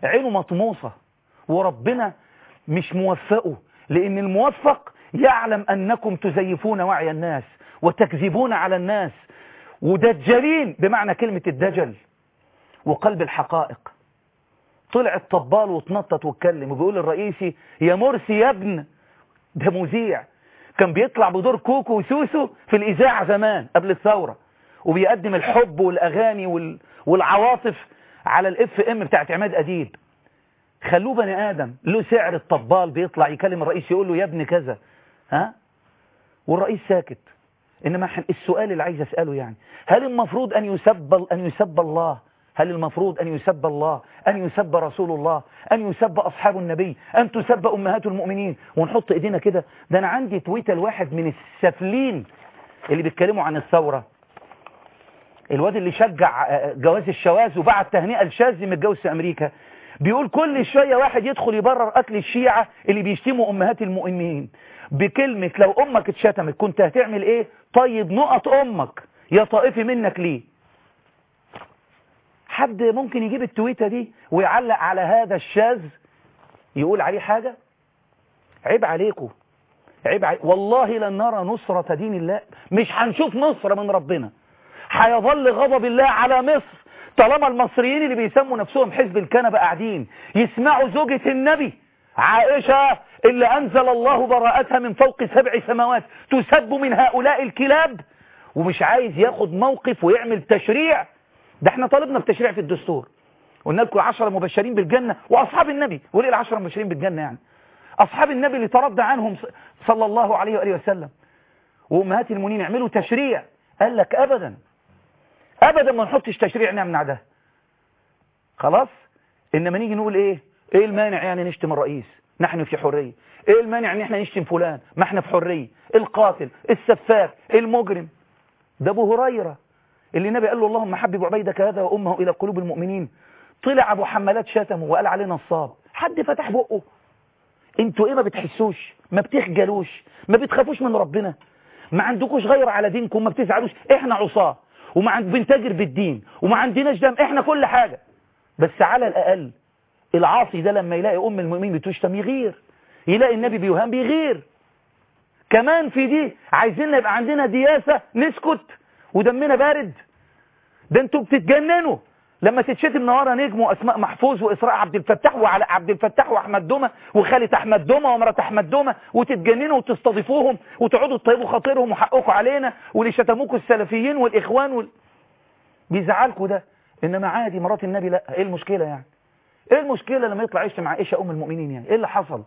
عينه مطموسة وربنا مش موفقه لأن الموفق يعلم أنكم تزيفون وعي الناس وتكذبون على الناس ودجالين بمعنى كلمة الدجل وقلب الحقائق طلع الطبال وتنطط واتكلم وبيقول الرئيسي يا مرسي يا ابن ده مذيع كان بيطلع بدور كوكو وسوسو في الإذاعة زمان قبل الثورة وبيقدم الحب والأغاني وال... والعواطف على الاف ام بتاعت عماد أديب خلوه بني آدم له سعر الطبال بيطلع يكلم الرئيس يقول له يا ابن كذا ها والرئيس ساكت إنما السؤال اللي عايز أسأله يعني هل المفروض أن يسب أن يسب الله هل المفروض أن يسب الله أن يسب رسول الله أن يسب أصحاب النبي أن تسب أمهات المؤمنين ونحط إيدينا كده ده أنا عندي تويتة الواحد من السافلين اللي بيتكلموا عن الثورة الواد اللي شجع جواز الشواذ وبعت تهنئة لشاذ متجوز في أمريكا بيقول كل شوية واحد يدخل يبرر قتل الشيعة اللي بيشتموا أمهات المؤمنين بكلمة لو أمك اتشتمت كنت هتعمل إيه طيب نقط أمك يا طائفي منك ليه حد ممكن يجيب التويتة دي ويعلق على هذا الشاذ يقول عليه حاجة عيب عليكم عيب علي... والله لن نرى نصرة دين الله مش هنشوف نصرة من ربنا هيظل غضب الله على مصر طالما المصريين اللي بيسموا نفسهم حزب الكنبة قاعدين يسمعوا زوجة النبي عائشة اللي أنزل الله براءتها من فوق سبع سماوات تسب من هؤلاء الكلاب ومش عايز ياخد موقف ويعمل تشريع ده احنا طالبنا بتشريع في الدستور قلنا لكم 10 مبشرين بالجنة وأصحاب النبي وليه العشرة مبشرين بالجنة يعني أصحاب النبي اللي ترضى عنهم صلى الله عليه وآله وسلم وأمهات المؤمنين يعملوا تشريع قال لك أبدا أبدا ما نحطش تشريع نمنع ده خلاص إنما نيجي نقول إيه إيه المانع يعني نشتم الرئيس نحن في حرية إيه المانع إن إحنا نشتم فلان ما إحنا في حرية القاتل السفاك المجرم ده أبو هريرة اللي النبي قال له اللهم حبب عبيدك هذا وأمه إلى قلوب المؤمنين طلع أبو حمالات شتمه وقال عليه نصاب حد فتح بقه انتوا ايه ما بتحسوش ما بتخجلوش ما بتخافوش من ربنا ما عندكوش غير على دينكم ما بتزعلوش احنا عصاه وما عند بنتاجر بالدين وما عندناش دم احنا كل حاجة بس على الاقل العاصي ده لما يلاقي ام المؤمنين بتشتم يغير يلاقي النبي بيوهام بيغير كمان في دي عايزين يبقى عندنا دياسة نسكت ودمنا بارد ده انتوا بتتجننوا لما تتشتم نهارا نجم واسماء محفوظ واسراء عبد الفتاح وعلى عبد الفتاح واحمد دومه وخالة احمد دومه ومرات احمد دومه وتتجننوا وتستضيفوهم وتقعدوا تطيبوا خاطرهم وحقكم علينا واللي شتموكوا السلفيين والاخوان وال... بيزعلكوا ده انما عادي مرات النبي لا ايه المشكله يعني ايه المشكله لما يطلع يشتم عائشه ام المؤمنين يعني ايه اللي حصل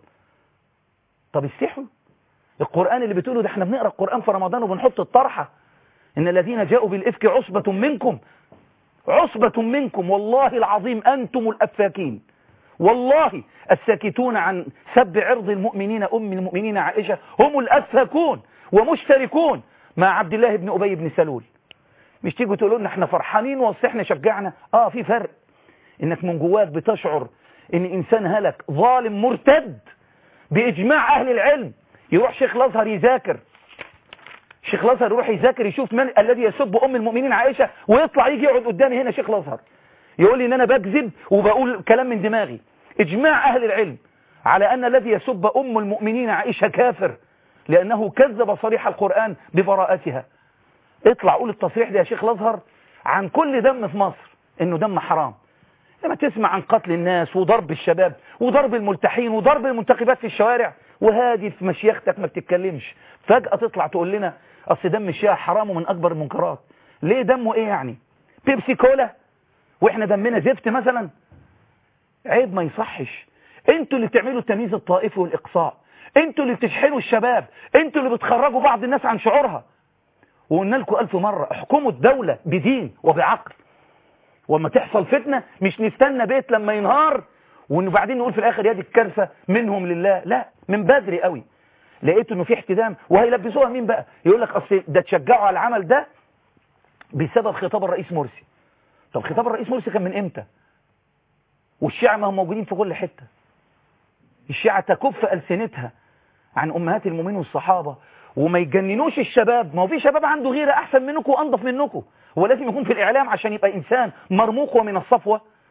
طب استحوا القران اللي بتقوله ده احنا بنقرا القران في رمضان وبنحط الطرحه ان الذين جاءوا بالافك عصبه منكم عصبة منكم والله العظيم أنتم الأفاكين والله الساكتون عن سب عرض المؤمنين أم المؤمنين عائشة هم الأفاكون ومشتركون مع عبد الله بن أبي بن سلول مش تيجوا تقولوا لنا احنا فرحانين واصل احنا شجعنا اه في فرق انك من جواك بتشعر ان انسان هلك ظالم مرتد باجماع اهل العلم يروح شيخ الازهر يذاكر شيخ الازهر يروح يذاكر يشوف من الذي يسب ام المؤمنين عائشه ويطلع يجي يقعد قدامي هنا شيخ الازهر يقول لي ان انا بكذب وبقول كلام من دماغي اجماع اهل العلم على ان الذي يسب ام المؤمنين عائشه كافر لانه كذب صريح القران ببراءتها اطلع قول التصريح ده يا شيخ الازهر عن كل دم في مصر انه دم حرام لما تسمع عن قتل الناس وضرب الشباب وضرب الملتحين وضرب المنتخبات في الشوارع وهادي في مشيختك ما بتتكلمش فجأة تطلع تقول لنا اصل دم الشيعة حرام ومن اكبر المنكرات ليه دمه ايه يعني بيبسي كولا واحنا دمنا زفت مثلا عيب ما يصحش انتوا اللي بتعملوا التمييز الطائفي والاقصاء انتوا اللي بتشحنوا الشباب انتوا اللي بتخرجوا بعض الناس عن شعورها وقلنا لكم ألف مرة احكموا الدولة بدين وبعقل وما تحصل فتنة مش نستنى بيت لما ينهار وبعدين نقول في الاخر يا دي الكارثة منهم لله لا من بدري قوي لقيت انه في احتدام وهيلبسوها مين بقى يقول لك اصل ده تشجعوا على العمل ده بسبب خطاب الرئيس مرسي طب خطاب الرئيس مرسي كان من امتى والشيعة ما هم موجودين في كل حتة الشيعة تكف ألسنتها عن أمهات المؤمنين والصحابة وما يجننوش الشباب ما هو في شباب عنده غيرة أحسن منكم وأنضف منكم هو لازم يكون في الإعلام عشان يبقى إنسان مرموق ومن الصفوة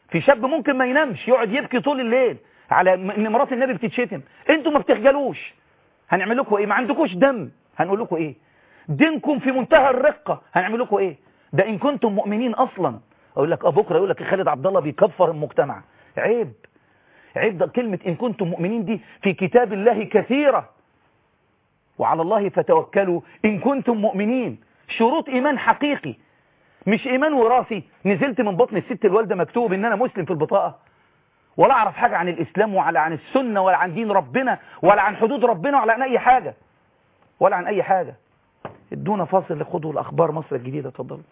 في شاب ممكن ما ينامش يقعد يبكي طول الليل على ان مرات النبي بتتشتم انتوا ما بتخجلوش هنعمل لكم ايه ما عندكوش دم هنقول لكم ايه دينكم في منتهى الرقة هنعمل لكم ايه ده ان كنتم مؤمنين اصلا اقول لك اه بكره يقول لك خالد عبد الله بيكفر المجتمع عيب عيب ده كلمة ان كنتم مؤمنين دي في كتاب الله كثيرة وعلى الله فتوكلوا ان كنتم مؤمنين شروط ايمان حقيقي مش ايمان وراثي نزلت من بطن الست الوالده مكتوب ان انا مسلم في البطاقه ولا اعرف حاجه عن الاسلام ولا عن السنه ولا عن دين ربنا ولا عن حدود ربنا ولا عن اي حاجه ولا عن اي حاجه ادونا فاصل لخدوا الاخبار مصر الجديده اتفضلوا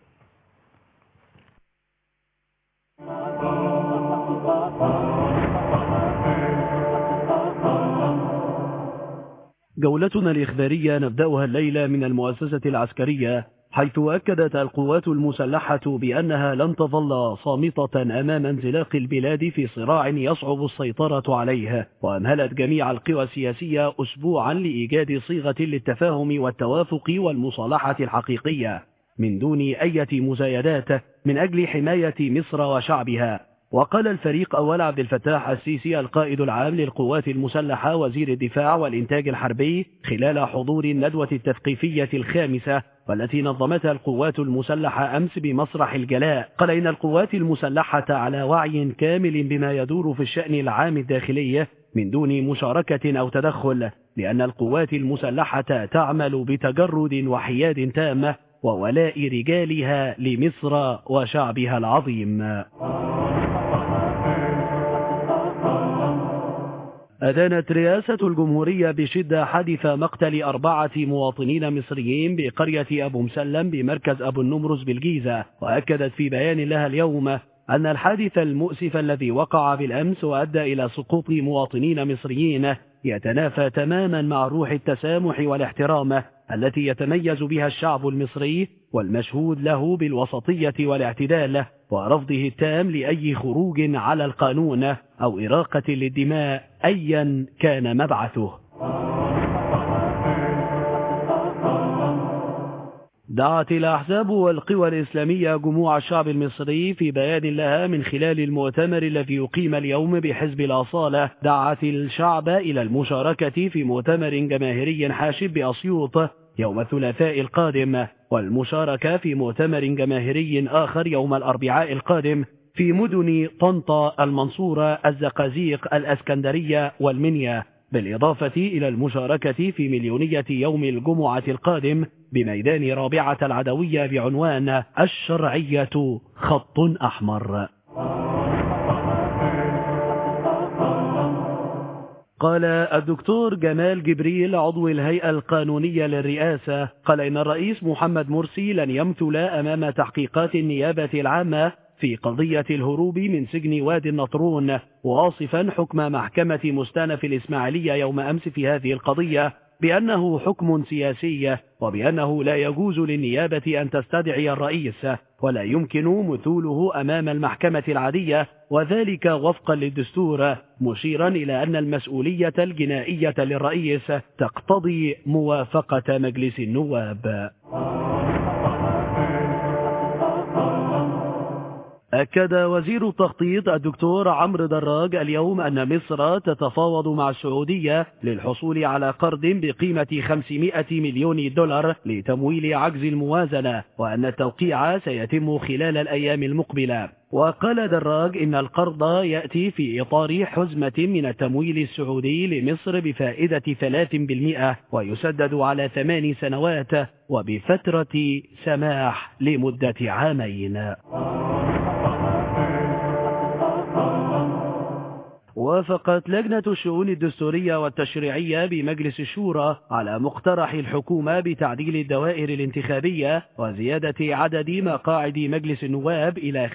جولتنا الإخبارية نبدأها الليلة من المؤسسة العسكرية حيث أكدت القوات المسلحة بأنها لن تظل صامتة أمام انزلاق البلاد في صراع يصعب السيطرة عليه وأمهلت جميع القوى السياسية أسبوعا لإيجاد صيغة للتفاهم والتوافق والمصالحة الحقيقية من دون أي مزايدات من أجل حماية مصر وشعبها وقال الفريق أول عبد الفتاح السيسي القائد العام للقوات المسلحة وزير الدفاع والإنتاج الحربي خلال حضور الندوة التثقيفية الخامسة والتي نظمتها القوات المسلحة أمس بمسرح الجلاء قال إن القوات المسلحة على وعي كامل بما يدور في الشأن العام الداخلي من دون مشاركة أو تدخل لأن القوات المسلحة تعمل بتجرد وحياد تام وولاء رجالها لمصر وشعبها العظيم أدانت رئاسة الجمهورية بشدة حادث مقتل أربعة مواطنين مصريين بقرية أبو مسلم بمركز أبو النمرس بالجيزة وأكدت في بيان لها اليوم أن الحادث المؤسف الذي وقع بالأمس وأدى إلى سقوط مواطنين مصريين يتنافى تماما مع روح التسامح والاحترام التي يتميز بها الشعب المصري والمشهود له بالوسطية والاعتدال ورفضه التام لأي خروج على القانون أو إراقة للدماء أيا كان مبعثه دعت الأحزاب والقوى الإسلامية جموع الشعب المصري في بيان لها من خلال المؤتمر الذي يقيم اليوم بحزب الأصالة دعت الشعب إلى المشاركة في مؤتمر جماهيري حاشد بأسيوط يوم الثلاثاء القادم والمشاركة في مؤتمر جماهيري آخر يوم الأربعاء القادم في مدن طنطا المنصورة الزقازيق الأسكندرية والمنيا بالإضافة إلى المشاركة في مليونية يوم الجمعة القادم بميدان رابعة العدوية بعنوان الشرعية خط أحمر قال الدكتور جمال جبريل عضو الهيئة القانونية للرئاسة قال إن الرئيس محمد مرسي لن يمثل أمام تحقيقات النيابة العامة في قضية الهروب من سجن وادي النطرون واصفا حكم محكمة مستانف الإسماعيلية يوم أمس في هذه القضية بأنه حكم سياسي وبأنه لا يجوز للنيابة أن تستدعي الرئيس ولا يمكن مثوله أمام المحكمة العادية وذلك وفقا للدستور مشيرا إلى أن المسؤولية الجنائية للرئيس تقتضي موافقة مجلس النواب أكد وزير التخطيط الدكتور عمرو دراج اليوم أن مصر تتفاوض مع السعودية للحصول على قرض بقيمة 500 مليون دولار لتمويل عجز الموازنة وأن التوقيع سيتم خلال الأيام المقبلة وقال دراج إن القرض يأتي في إطار حزمة من التمويل السعودي لمصر بفائدة 3% ويسدد على ثمان سنوات وبفترة سماح لمدة عامين وافقت لجنة الشؤون الدستورية والتشريعية بمجلس الشورى على مقترح الحكومة بتعديل الدوائر الانتخابية وزيادة عدد مقاعد مجلس النواب إلى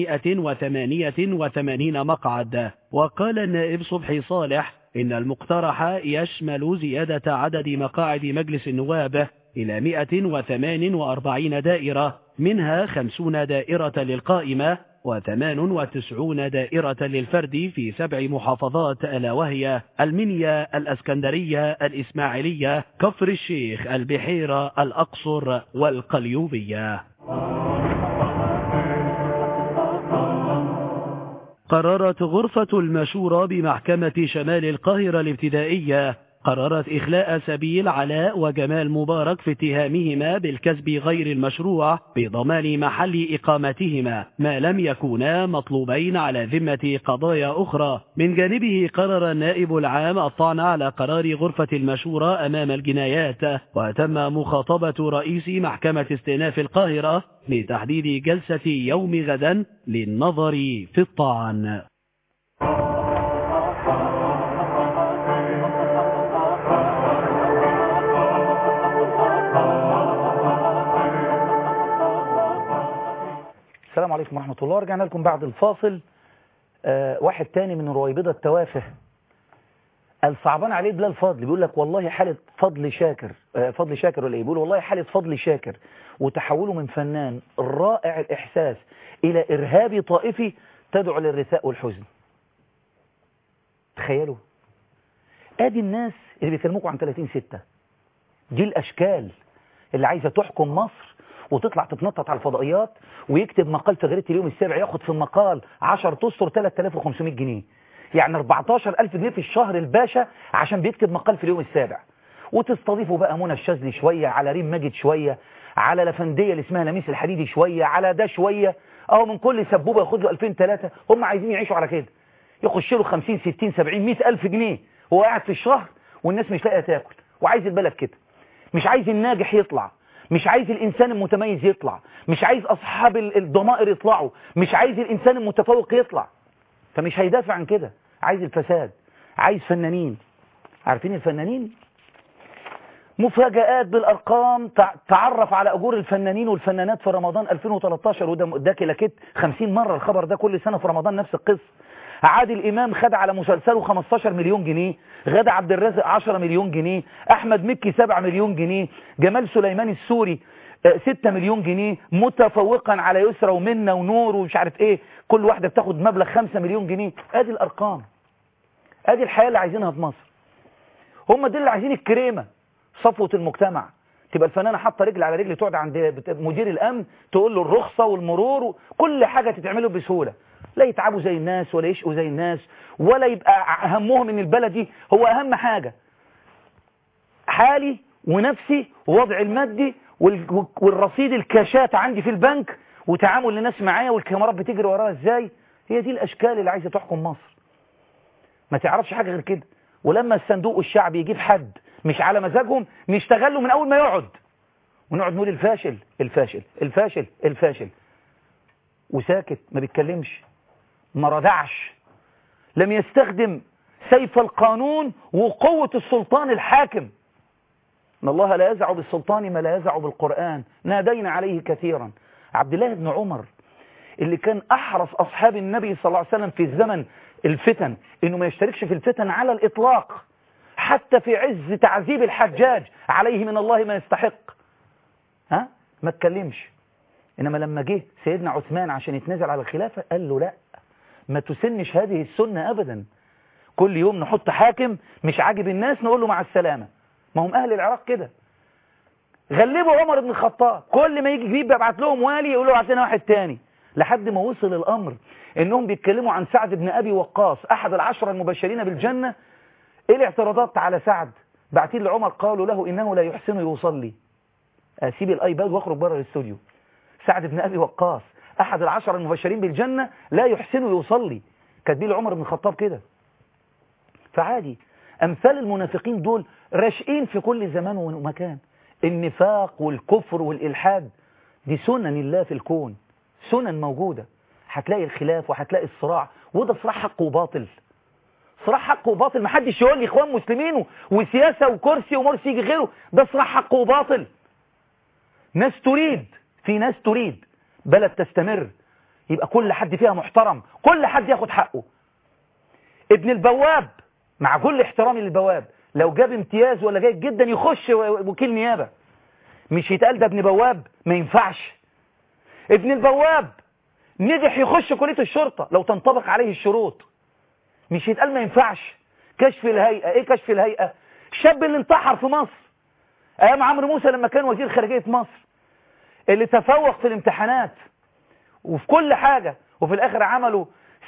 588 مقعد وقال النائب صبحي صالح إن المقترح يشمل زيادة عدد مقاعد مجلس النواب إلى 148 دائرة منها 50 دائرة للقائمة وثمان وتسعون دائرة للفرد في سبع محافظات ألا وهي المنيا الأسكندرية الإسماعيلية كفر الشيخ البحيرة الأقصر والقليوبية قررت غرفة المشورة بمحكمة شمال القاهرة الابتدائية قررت إخلاء سبيل علاء وجمال مبارك في اتهامهما بالكسب غير المشروع بضمان محل إقامتهما ما لم يكونا مطلوبين على ذمة قضايا أخرى من جانبه قرر النائب العام الطعن على قرار غرفة المشورة أمام الجنايات وتم مخاطبة رئيس محكمة استئناف القاهرة لتحديد جلسة يوم غدا للنظر في الطعن السلام عليكم ورحمة الله رجعنا لكم بعد الفاصل آه واحد تاني من رويبضة التوافه قال صعبان عليه بلال فضل بيقول لك والله حالة فضل شاكر آه فضل شاكر ولا ايه بيقول والله حالة فضل شاكر وتحوله من فنان رائع الإحساس إلى إرهابي طائفي تدعو للرثاء والحزن تخيلوا ادي الناس اللي بيكلموكم عن 30 ستة دي الأشكال اللي عايزة تحكم مصر وتطلع تتنطط على الفضائيات ويكتب مقال في جريدة اليوم السابع ياخد في المقال 10 تسطر 3500 جنيه يعني 14000 جنيه في الشهر الباشا عشان بيكتب مقال في اليوم السابع وتستضيفوا بقى منى الشاذلي شوية على ريم ماجد شوية على لفندية اللي اسمها لميس الحديدي شوية على ده شوية اهو من كل سبوبة ياخد له 2000 3 هم عايزين يعيشوا على كده يخش له 50 60 70 100 ألف جنيه هو قاعد في الشهر والناس مش لاقيه تاكل وعايز البلد كده مش عايز الناجح يطلع مش عايز الإنسان المتميز يطلع مش عايز أصحاب الضمائر يطلعوا مش عايز الإنسان المتفوق يطلع فمش هيدافع عن كده عايز الفساد عايز فنانين عارفين الفنانين مفاجآت بالأرقام تعرف على أجور الفنانين والفنانات في رمضان 2013 وده ده كلاكيت 50 مرة الخبر ده كل سنة في رمضان نفس القصة عادل إمام خد على مسلسله 15 مليون جنيه غادة عبد الرازق 10 مليون جنيه أحمد مكي 7 مليون جنيه جمال سليمان السوري 6 مليون جنيه متفوقا على يسرى ومنة ونور ومش عارف ايه كل واحدة بتاخد مبلغ 5 مليون جنيه ادي الارقام ادي الحياة اللي عايزينها في مصر هم دول اللي عايزين الكريمة صفوة المجتمع تبقى الفنانة حاطة رجل على رجل تقعد عند مدير الامن تقول له الرخصة والمرور كل حاجة تتعمله بسهولة لا يتعبوا زي الناس ولا يشقوا زي الناس ولا يبقى همهم ان البلد دي هو اهم حاجة حالي ونفسي ووضع المادي والرصيد الكاشات عندي في البنك وتعامل الناس معايا والكاميرات بتجري وراها ازاي هي دي الاشكال اللي عايزة تحكم مصر ما تعرفش حاجة غير كده ولما الصندوق الشعبي يجيب حد مش على مزاجهم نشتغل له من اول ما يقعد ونقعد نقول الفاشل الفاشل الفاشل الفاشل وساكت ما بيتكلمش ما ردعش لم يستخدم سيف القانون وقوة السلطان الحاكم ان الله لا يزع بالسلطان ما لا يزع بالقرآن نادينا عليه كثيرا عبد الله بن عمر اللي كان أحرص أصحاب النبي صلى الله عليه وسلم في الزمن الفتن إنه ما يشتركش في الفتن على الإطلاق حتى في عز تعذيب الحجاج عليه من الله ما يستحق ها ما اتكلمش إنما لما جه سيدنا عثمان عشان يتنازل على الخلافة قال له لا ما تسنش هذه السنة أبدا كل يوم نحط حاكم مش عاجب الناس نقول له مع السلامة ما هم أهل العراق كده غلبوا عمر بن الخطاب كل ما يجي جديد يبعت لهم والي يقولوا له لنا واحد تاني لحد ما وصل الأمر إنهم بيتكلموا عن سعد بن أبي وقاص أحد العشرة المبشرين بالجنة إيه الاعتراضات على سعد بعتين لعمر قالوا له إنه لا يحسن يصلي أسيب الأيباد واخرج بره الاستوديو سعد بن أبي وقاص أحد العشرة المبشرين بالجنة لا يحسن يصلي كاتبين لعمر بن الخطاب كده فعادي أمثال المنافقين دول راشقين في كل زمان ومكان النفاق والكفر والإلحاد دي سنن الله في الكون سنن موجودة هتلاقي الخلاف وهتلاقي الصراع وده صراع حق وباطل صراع حق وباطل محدش يقول لي اخوان مسلمين وسياسة وكرسي ومرسي يجي غيره ده صراع حق وباطل ناس تريد في ناس تريد بلد تستمر يبقى كل حد فيها محترم كل حد ياخد حقه ابن البواب مع كل احترامي للبواب لو جاب امتياز ولا جيد جدا يخش وكيل نيابة مش يتقال ده ابن بواب ما ينفعش ابن البواب نجح يخش كلية الشرطة لو تنطبق عليه الشروط مش يتقال ما ينفعش كشف الهيئة ايه كشف الهيئة الشاب اللي انتحر في مصر ايام عمرو موسى لما كان وزير خارجية مصر اللي تفوق في الامتحانات وفي كل حاجة وفي الاخر عملوا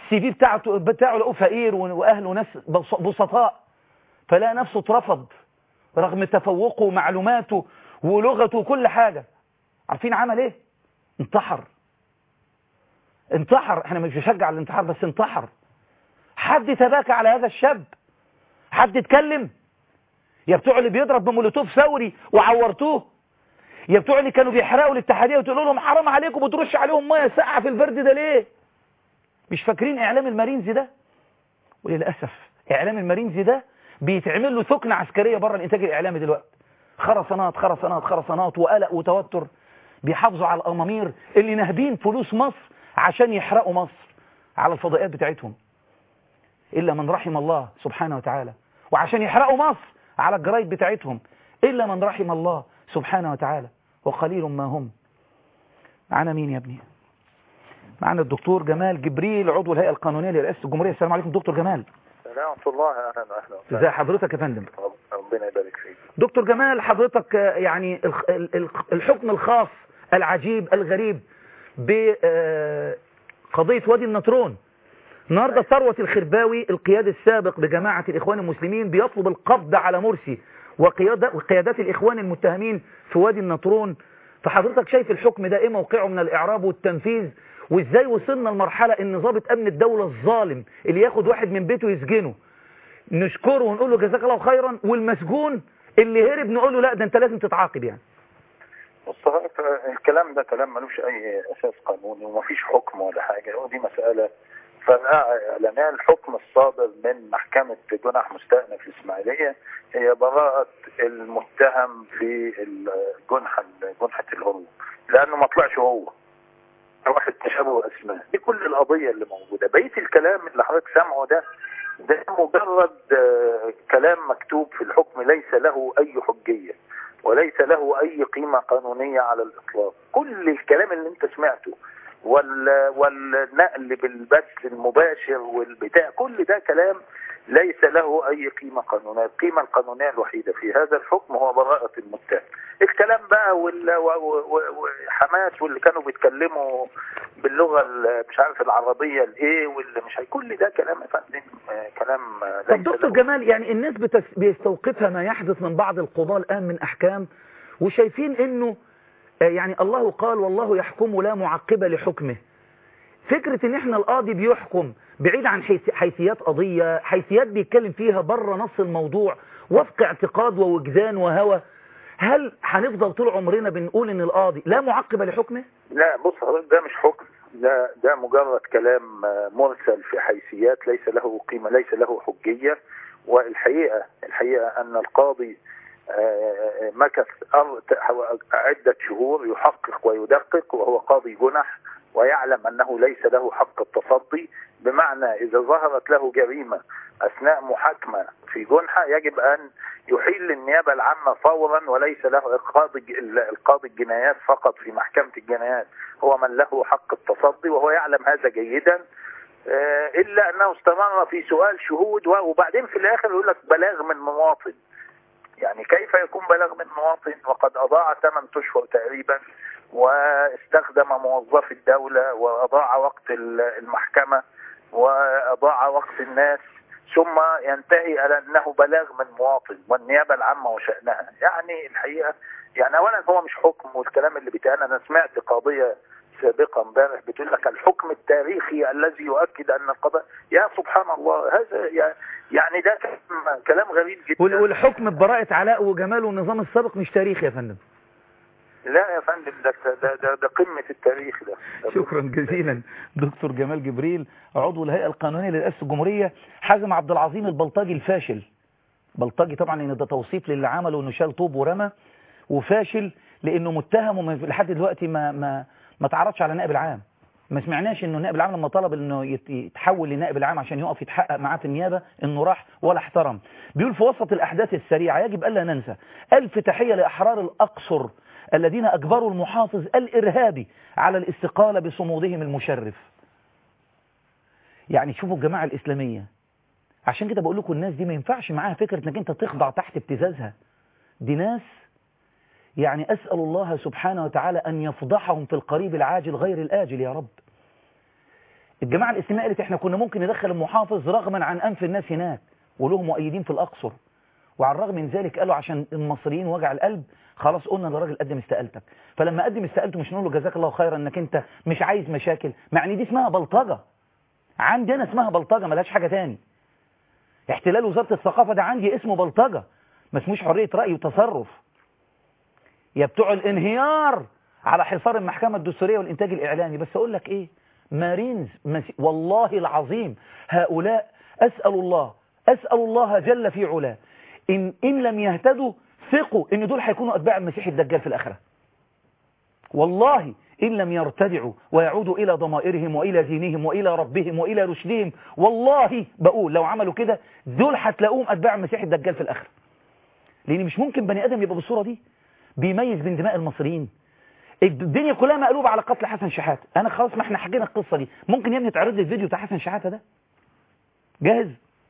السي في بتاعته بتاعه لقوه فقير واهله ناس بس- بسطاء فلقى نفسه اترفض رغم تفوقه ومعلوماته ولغته وكل حاجة عارفين عمل ايه انتحر انتحر احنا مش بنشجع على الانتحار بس انتحر حد تباكى على هذا الشاب حد اتكلم يا بتوع اللي بيضرب بمولوتوف ثوري وعورتوه يا بتوع اللي كانوا بيحرقوا الاتحاديه وتقولوا لهم حرام عليكم بترش عليهم ميه ساقعه في البرد ده ليه مش فاكرين اعلام المارينز ده وللاسف اعلام المارينز ده بيتعمل له ثكنه عسكريه بره الانتاج الاعلامي دلوقتي خرسانات خرسانات خرسانات وقلق وتوتر بيحافظوا على الامامير اللي ناهبين فلوس مصر عشان يحرقوا مصر على الفضائيات بتاعتهم الا من رحم الله سبحانه وتعالى وعشان يحرقوا مصر على الجرايد بتاعتهم الا من رحم الله سبحانه وتعالى وقليل ما هم معانا مين يا ابني معانا الدكتور جمال جبريل عضو الهيئه القانونيه لرئاسه الجمهوريه السلام عليكم دكتور جمال السلام ورحمة الله أهلا أهلا وسهلا. ازي حضرتك يا فندم رب- ربنا يبارك فيك دكتور جمال حضرتك آه، يعني الخ- ال- ال- الحكم الخاص العجيب الغريب بقضية وادي النطرون النهارده ثروة الخرباوي القيادي السابق بجماعة الإخوان المسلمين بيطلب القبض على مرسي وقيادة وقيادات الإخوان المتهمين في وادي النطرون فحضرتك شايف الحكم ده إيه موقعه من الإعراب والتنفيذ وإزاي وصلنا لمرحلة إن ضابط أمن الدولة الظالم اللي ياخد واحد من بيته يسجنه نشكره ونقول له جزاك الله خيرا والمسجون اللي هرب نقول له لا ده انت لازم تتعاقب يعني بص هو الكلام ده كلام ملوش أي أساس قانوني ومفيش حكم ولا حاجة ودي مسألة فرقعة إعلانية الحكم الصادر من محكمة جنح مستأنف الإسماعيلية هي براءة المتهم في الجنحة جنحة الهروب لأنه ما طلعش هو واحد تشابه أسماء دي كل القضية اللي موجودة بقية الكلام اللي حضرتك سامعه ده ده مجرد آه، كلام مكتوب في الحكم ليس له أي حجية وليس له أي قيمة قانونية على الإطلاق كل الكلام اللي أنت سمعته وال والنقل بالبث المباشر والبتاع كل ده كلام ليس له أي قيمة قانونية القيمة القانونية الوحيدة في هذا الحكم هو براءة المتهم الكلام بقى وال- و- و- و- وحماس واللي كانوا بيتكلموا باللغة ال- مش عارف العربية الايه واللي مش هي- كل ده كلام يا فندم آه، كلام آه، طب ليس دكتور له جمال يعني الناس بتس... بيستوقفها ما يحدث من بعض القضاة الآن من أحكام وشايفين إنه آه، يعني الله قال والله يحكم لا معقب لحكمه فكرة إن إحنا القاضي بيحكم بعيد عن حيث... حيثيات قضية حيثيات بيتكلم فيها بره نص الموضوع وفق اعتقاد ووجدان وهوى هل هنفضل طول عمرنا بنقول إن القاضي لا معقب لحكمه؟ لا بص حضرتك ده مش حكم ده ده مجرد كلام آه، مرسل في حيثيات ليس له قيمة ليس له حجية والحقيقة الحقيقة أن القاضي آه، مكث أر- عدة شهور يحقق ويدقق وهو قاضي جنح ويعلم أنه ليس له حق التصدي بمعنى إذا ظهرت له جريمة أثناء محاكمة في جنحة يجب أن يحيل للنيابة العامة فورا وليس له القاضي القاضي الجنايات فقط في محكمة الجنايات هو من له حق التصدي وهو يعلم هذا جيدا آه، إلا أنه استمر في سؤال شهود و- وبعدين في الآخر يقول لك بلاغ من مواطن يعني كيف يكون بلاغ من مواطن وقد أضاع 8 أشهر تقريبا واستخدم موظف الدولة وأضاع وقت ال- المحكمة وأضاع وقت الناس ثم ينتهي على أنه بلاغ من مواطن والنيابة العامة وشأنها يعني الحقيقة يعني أولا هو مش حكم والكلام اللي بيتقال أنا سمعت قضية سابقة امبارح بتقول لك الحكم التاريخي الذي يؤكد أن القضاء يا سبحان الله هذا يا- يعني ده كلام- كلام غريب وال- جدا والحكم ببراءة علاء وجمال والنظام السابق مش تاريخي يا فندم لا يا فندم ده ده ده, ده قمة التاريخ ده شكرا جزيلا دكتور جمال جبريل عضو الهيئة القانونية لرئاسة الجمهورية حازم عبد العظيم البلطجي الفاشل بلطجي طبعا لان ده توصيف للي عمله انه شال طوب ورمى وفاشل لانه متهم وما- لحد دلوقتي ما ما ما تعرضش على النائب العام ما سمعناش انه النائب العام لما طلب انه يت- يتحول لنائب العام عشان يقف يتحقق معاه في النيابه انه راح ولا احترم بيقول في وسط الاحداث السريعه يجب الا ننسى الف تحيه لاحرار الاقصر الذين اجبروا المحافظ الارهابي على الاستقاله بصمودهم المشرف يعني شوفوا الجماعه الاسلاميه عشان كده بقول لكم الناس دي ما ينفعش معاها فكره انك انت تخضع تحت ابتزازها دي ناس يعني أسأل الله سبحانه وتعالى أن يفضحهم في القريب العاجل غير الآجل يا رب الجماعة الإسلامية قالت احنا كنا ممكن ندخل المحافظ رغما عن أنف الناس هناك ولهم مؤيدين في الأقصر وعلى الرغم من ذلك قالوا عشان المصريين وجع القلب خلاص قلنا للراجل قدم استقالتك فلما قدم استقالته مش نقول له جزاك الله خيرا انك انت مش عايز مشاكل معني دي اسمها بلطجة عندنا اسمها بلطجة ملهاش حاجة تاني احتلال وزارة الثقافة ده عندي اسمه بلطجة ما اسموش حرية رأي وتصرف يا بتوع الانهيار على حصار المحكمة الدستورية والإنتاج الإعلاني بس أقول لك إيه مارينز مسي... والله العظيم هؤلاء أسأل الله أسأل الله جل في علاه إن, إن لم يهتدوا ثقوا إن دول هيكونوا أتباع المسيح الدجال في الآخرة والله إن لم يرتدعوا ويعودوا إلى ضمائرهم وإلى دينهم وإلى ربهم وإلى رشدهم والله بقول لو عملوا كده دول هتلاقوهم أتباع المسيح الدجال في الآخرة لأن مش ممكن بني آدم يبقى بالصورة دي بيميز بين دماء المصريين الدنيا كلها مقلوبة على قتل حسن شحاتة أنا خلاص ما احنا حكينا القصة دي ممكن يا ابني تعرض لي الفيديو بتاع حسن شحاتة ده جاهز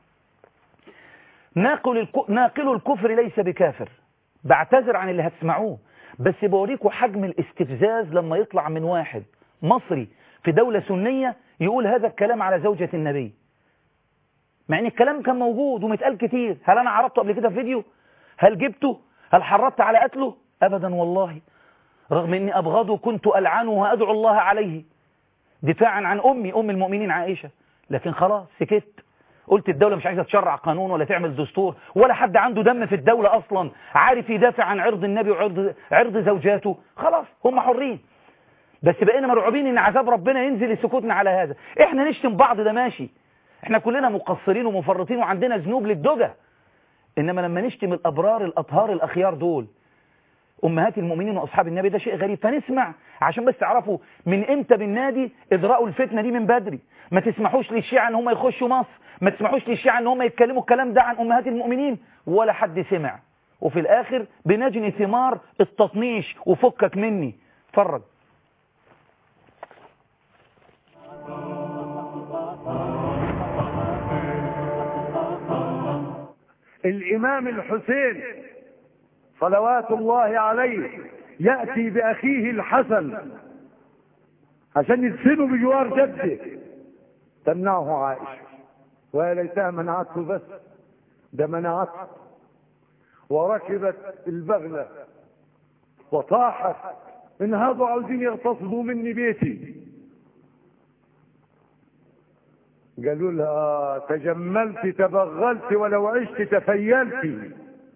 ناقل, الك... ناقل الكفر ليس بكافر بعتذر عن اللي هتسمعوه بس بوريكم حجم الاستفزاز لما يطلع من واحد مصري في دولة سنية يقول هذا الكلام على زوجة النبي مع ان الكلام كان موجود ومتقال كتير هل انا عرضته قبل كده في فيديو هل جبته هل حرضت على قتله ابدا والله رغم اني ابغضه كنت العنه وادعو الله عليه دفاعا عن امي ام المؤمنين عائشة لكن خلاص سكت قلت الدولة مش عايزة تشرع قانون ولا تعمل دستور ولا حد عنده دم في الدولة أصلا عارف يدافع عن عرض النبي وعرض عرض زوجاته خلاص هم حرين بس بقينا مرعوبين ان عذاب ربنا ينزل لسكوتنا على هذا احنا نشتم بعض ده ماشي احنا كلنا مقصرين ومفرطين وعندنا ذنوب للدجى انما لما نشتم الابرار الاطهار الاخيار دول امهات المؤمنين واصحاب النبي ده شيء غريب فنسمع عشان بس تعرفوا من امتى بالنادي اجراءوا الفتنه دي من بدري ما تسمحوش للشيعة ان هم يخشوا مصر ما تسمحوش للشيعة ان هم يتكلموا الكلام ده عن امهات المؤمنين ولا حد سمع وفي الاخر بنجني ثمار التطنيش وفكك مني اتفرج الإمام الحسين صلوات الله عليه يأتي بأخيه الحسن عشان يدفنوا بجوار جده تمنعه عائشة ويا ليتها منعته بس ده منعته وركبت البغلة وطاحت إن هذا عاوزين يغتصبوا مني بيتي قالوا لها تجملت تبغلت ولو عشت تفيلت